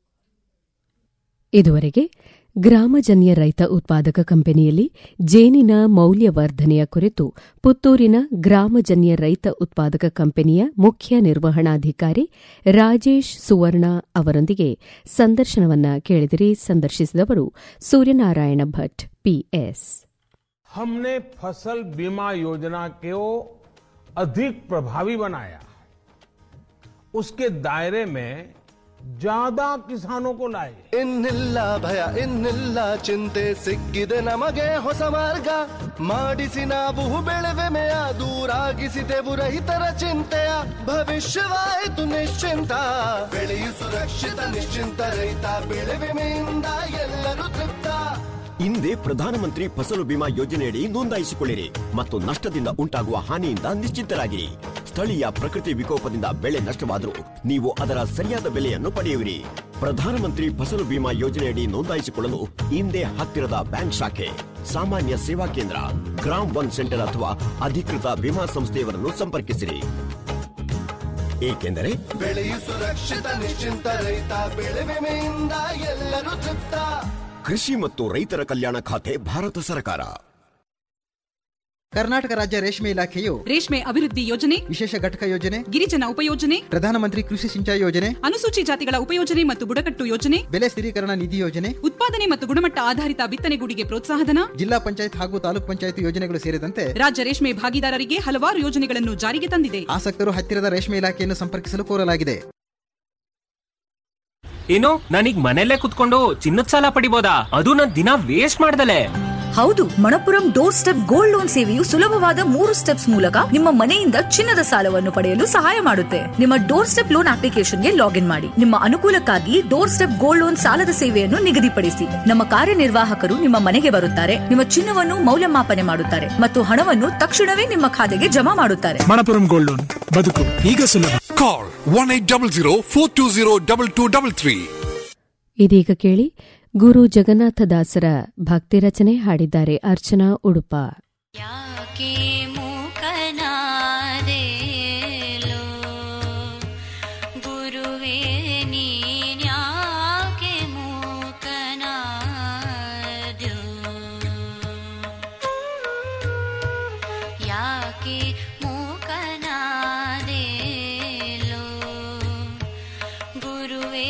ಇದುವರೆಗೆ ಗ್ರಾಮಜನ್ಯ ರೈತ ಉತ್ಪಾದಕ ಕಂಪನಿಯಲ್ಲಿ ಜೇನಿನ ಮೌಲ್ಯವರ್ಧನೆಯ ಕುರಿತು ಪುತ್ತೂರಿನ ಗ್ರಾಮಜನ್ಯ ರೈತ ಉತ್ಪಾದಕ ಕಂಪನಿಯ ಮುಖ್ಯ ನಿರ್ವಹಣಾಧಿಕಾರಿ ರಾಜೇಶ್ ಸುವರ್ಣ ಅವರೊಂದಿಗೆ ಸಂದರ್ಶನವನ್ನ ಕೇಳಿದಿರಿ ಸಂದರ್ಶಿಸಿದವರು ಸೂರ್ಯನಾರಾಯಣ ಭಟ್ ಪಿಎಸ್ हमने फसल बीमा योजना को अधिक प्रभावी बनाया उसके दायरे में ज्यादा किसानों को लाए ಇನ್ನಿಲ್ಲ ಭಯ ಇನ್ನಿಲ್ಲ ಚಿಂತೆ ಸಿಕ್ಕಿದೆ ನಮಗೆ ಹೊಸ ಮಾರ್ಗ ಮಾಡಿಸಿ ನಾವು ಬೆಳೆವೆಮೆಯ ದೂರಾಗಿಸಿದೆವು ರೈತರ ಚಿಂತೆಯ ಭವಿಷ್ಯವಾಯಿತು ನಿಶ್ಚಿಂತ ಬೆಳೆಯು ಸುರಕ್ಷಿತ ನಿಶ್ಚಿಂತ ರೈತ ಬೆಳೆ ವಿಮೆಯಿಂದ ಎಲ್ಲರೂ ತೃಪ್ತ ಹಿಂದೆ ಪ್ರಧಾನಮಂತ್ರಿ ಫಸಲು ಬಿಮಾ ಯೋಜನೆಯಡಿ ನೋಂದಾಯಿಸಿಕೊಳ್ಳಿರಿ ಮತ್ತು ನಷ್ಟದಿಂದ ಉಂಟಾಗುವ ಹಾನಿಯಿಂದ ನಿಶ್ಚಿಂತರಾಗಿರಿ ಸ್ಥಳೀಯ ಪ್ರಕೃತಿ ವಿಕೋಪದಿಂದ ಬೆಳೆ ನಷ್ಟವಾದರೂ ನೀವು ಅದರ ಸರಿಯಾದ ಬೆಲೆಯನ್ನು ಪಡೆಯುವಿರಿ ಪ್ರಧಾನಮಂತ್ರಿ ಫಸಲು ಬಿಮಾ ಯೋಜನೆಯಡಿ ನೋಂದಾಯಿಸಿಕೊಳ್ಳಲು ಹಿಂದೆ ಹತ್ತಿರದ ಬ್ಯಾಂಕ್ ಶಾಖೆ ಸಾಮಾನ್ಯ ಸೇವಾ ಕೇಂದ್ರ ಗ್ರಾಮ್ ಒನ್ ಸೆಂಟರ್ ಅಥವಾ ಅಧಿಕೃತ ವಿಮಾ ಸಂಸ್ಥೆಯವರನ್ನು ಸಂಪರ್ಕಿಸಿರಿ ಏಕೆಂದರೆ ಬೆಳೆಯು ಸುರಕ್ಷಿತ ನಿಶ್ಚಿಂತ ರೈತ ಬೆಳೆ ವಿಮೆಯಿಂದ ಎಲ್ಲರೂ ತೃಪ್ತ ಕೃಷಿ ಮತ್ತು ರೈತರ ಕಲ್ಯಾಣ ಖಾತೆ ಭಾರತ ಸರ್ಕಾರ ಕರ್ನಾಟಕ ರಾಜ್ಯ ರೇಷ್ಮೆ ಇಲಾಖೆಯು ರೇಷ್ಮೆ ಅಭಿವೃದ್ಧಿ ಯೋಜನೆ ವಿಶೇಷ ಘಟಕ ಯೋಜನೆ ಗಿರಿಜನ ಉಪಯೋಜನೆ ಪ್ರಧಾನಮಂತ್ರಿ ಕೃಷಿ ಸಿಂಚಾಯಿ ಯೋಜನೆ ಅನುಸೂಚಿ ಜಾತಿಗಳ ಉಪಯೋಜನೆ ಮತ್ತು ಬುಡಕಟ್ಟು ಯೋಜನೆ ಬೆಲೆ ಸ್ಥಿರೀಕರಣ ನಿಧಿ ಯೋಜನೆ ಉತ್ಪಾದನೆ ಮತ್ತು ಗುಣಮಟ್ಟ ಆಧಾರಿತ ಬಿತ್ತನೆಗೂಡಿಗೆ ಪ್ರೋತ್ಸಾಹಧನ ಜಿಲ್ಲಾ ಪಂಚಾಯತ್ ಹಾಗೂ ತಾಲೂಕ್ ಪಂಚಾಯತ್ ಯೋಜನೆಗಳು ಸೇರಿದಂತೆ ರಾಜ್ಯ ರೇಷ್ಮೆ ಭಾಗಿದಾರರಿಗೆ ಹಲವಾರು ಯೋಜನೆಗಳನ್ನು ಜಾರಿಗೆ ತಂದಿದೆ ಆಸಕ್ತರು ಹತ್ತಿರದ ರೇಷ್ಮೆ ಇಲಾಖೆಯನ್ನು ಸಂಪರ್ಕಿಸಲು ಕೋರಲಾಗಿದೆ ಏನು ನಾನೀಗ ಮನೆಯಲ್ಲೇ ಕುತ್ಕೊಂಡು ಚಿನ್ನದ ಸಾಲ ಪಡಿಬೋದಾ ಅದು ನನ್ ದಿನ ವೇಸ್ಟ್ ಮಾಡ್ದಲೆ ಹೌದು Manappuram door step gold loan ಸೇವೆಯು ಸುಲಭವಾದ ಮೂರು ಸ್ಟೆಪ್ಸ್ ಮೂಲಕ ನಿಮ್ಮ ಮನೆಯಿಂದ ಚಿನ್ನದ ಸಾಲವನ್ನು ಪಡೆಯಲು ಸಹಾಯ ಮಾಡುತ್ತೆ ನಿಮ್ಮ ಡೋರ್ ಸ್ಟೆಪ್ ಲೋನ್ ಅಪ್ಲಿಕೇಶನ್ಗೆ ಲಾಗಿನ್ ಮಾಡಿ ನಿಮ್ಮ ಅನುಕೂಲಕ್ಕಾಗಿ ಡೋರ್ ಸ್ಟೆಪ್ ಗೋಲ್ಡ್ ಲೋನ್ ಸಾಲದ ಸೇವೆಯನ್ನು ನಿಗದಿಪಡಿಸಿ ನಮ್ಮ ಕಾರ್ಯನಿರ್ವಾಹಕರು ನಿಮ್ಮ ಮನೆಗೆ ಬರುತ್ತಾರೆ ನಿಮ್ಮ ಚಿನ್ನವನ್ನು ಮೌಲ್ಯಮಾಪನೆ ಮಾಡುತ್ತಾರೆ ಮತ್ತು ಹಣವನ್ನು ತಕ್ಷಣವೇ ನಿಮ್ಮ ಖಾತೆಗೆ ಜಮಾ ಮಾಡುತ್ತಾರೆ ಮಣಪುರಂ ಗೋಲ್ಡ್ ಲೋನ್ ಬದುಕು ಈಗ ಸುಲಭ call one eight double zero four two zero double two double three ಇದೀಗ ಕೇಳಿ ಗುರು ಜಗನ್ನಾಥ ದಾಸರ ಭಕ್ತಿ ರಚನೆ ಹಾಡಿದ್ದಾರೆ ಅರ್ಚನಾ ಉಡುಪ ಯಾಕೆ ಮೂಕನಾದೆಲೋ ಗುರುವೇ ನೀನ್ಯಾಕೆ ಮೂಕನಾದ್ಯೋ ಯಾಕೆ ಮೂಕನಾದೆಲೋ ಗುರುವೇ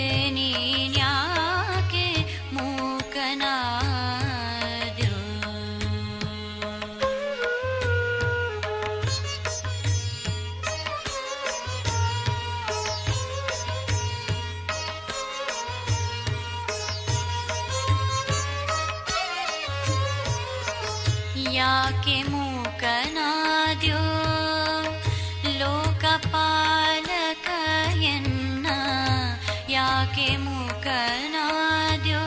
ನೀನ್ಯಾಕೆ ಮೂಕನಾದ್ಯೋ ಯಾಕೆ ಮೂಕನಾದ್ಯೋ ಲೋಕಪಾಲಕ ಎನ್ನ ಯಾಕೆ ಮೂಕನಾದ್ಯೋ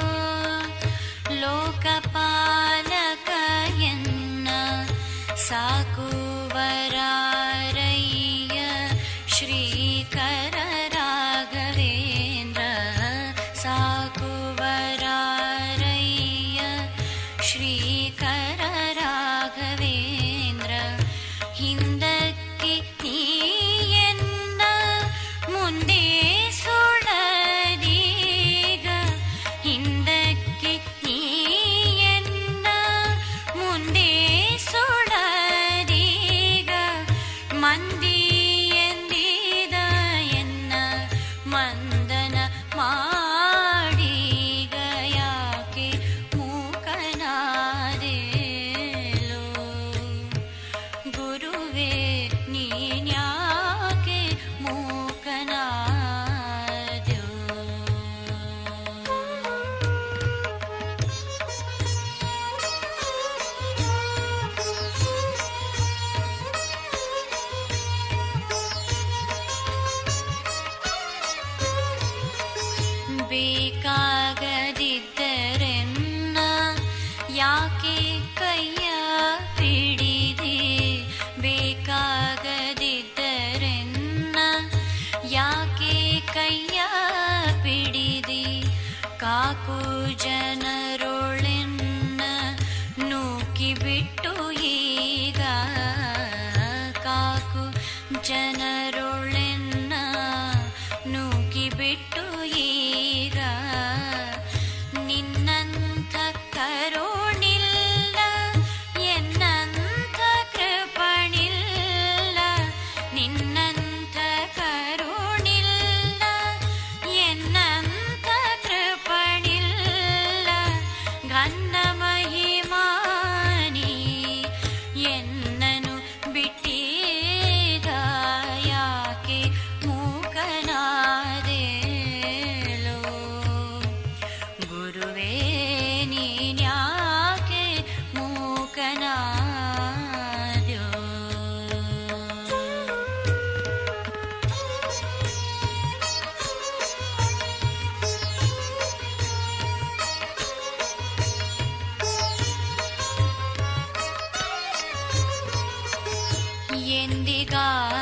ಲೋಕಪಾಲಕ ಎನ್ನ ಸಾಕುವರಾರಯ್ಯ ಶ್ರೀಕರ ರಾಘವೇಂದ್ರ ಸಾಕುವರಾರಯ್ಯ ಶ್ರೀಕರ ರಾಘವೇಂದ್ರ ಹಿಂದಕ್ಕೆ ನೀಯನ್ನ ಮುಂದೆ ಸುಳದೀಗ ಹಿಂದಕ್ಕೆ ನೀಯನ್ನ ಮುಂದೆ ಸುಳದೀಗ ಮಂದಿ ಎಂದಿದ ಎನ್ನ ಮಂದನ ಮಾಡೀಗ ಯಾಕೆ ಮೂಕನಾದೇಲೋ ಗುರುವೇ ನೀನ್ಯಾಕೆ ಮೂಕನಾದ್ಯೋ ಬೇಕಾಗದಿದ್ದರೆನ್ನ ಯಾಕೆ ಕೈಯ ಪಿಡಿದೆ ಬೇಕಾಗದಿದ್ದರೆನ್ನ ಯಾಕೆ ಕೈಯ ಪಿಡಿದೆ ಕಾಕು ಜನರೊಳೆನ್ನ ನೂಕಿ ಬಿಟ್ಟು ಈಗ ಕಾಕು ಜನರೊಳೆನ್ನ ನೂಕಿ ಬಿಟ್ಟು ಈಗ ನಿನ್ನಂಥ ಕರುಣಿಲ್ಲ ಎನ್ನಂಥ ಕೃಪಣಿಲ್ಲ ನಿನ್ನಂಥ ಕರುಣಿಲ್ಲ ಎನ್ನಂಥ ಕೃಪಣಿಲ್ಲ ಘನ್ನ ಮಹಿಮಾನಿ ಮಗನಾದ್ಯೋ ಎಂದಿಗಾದರೂ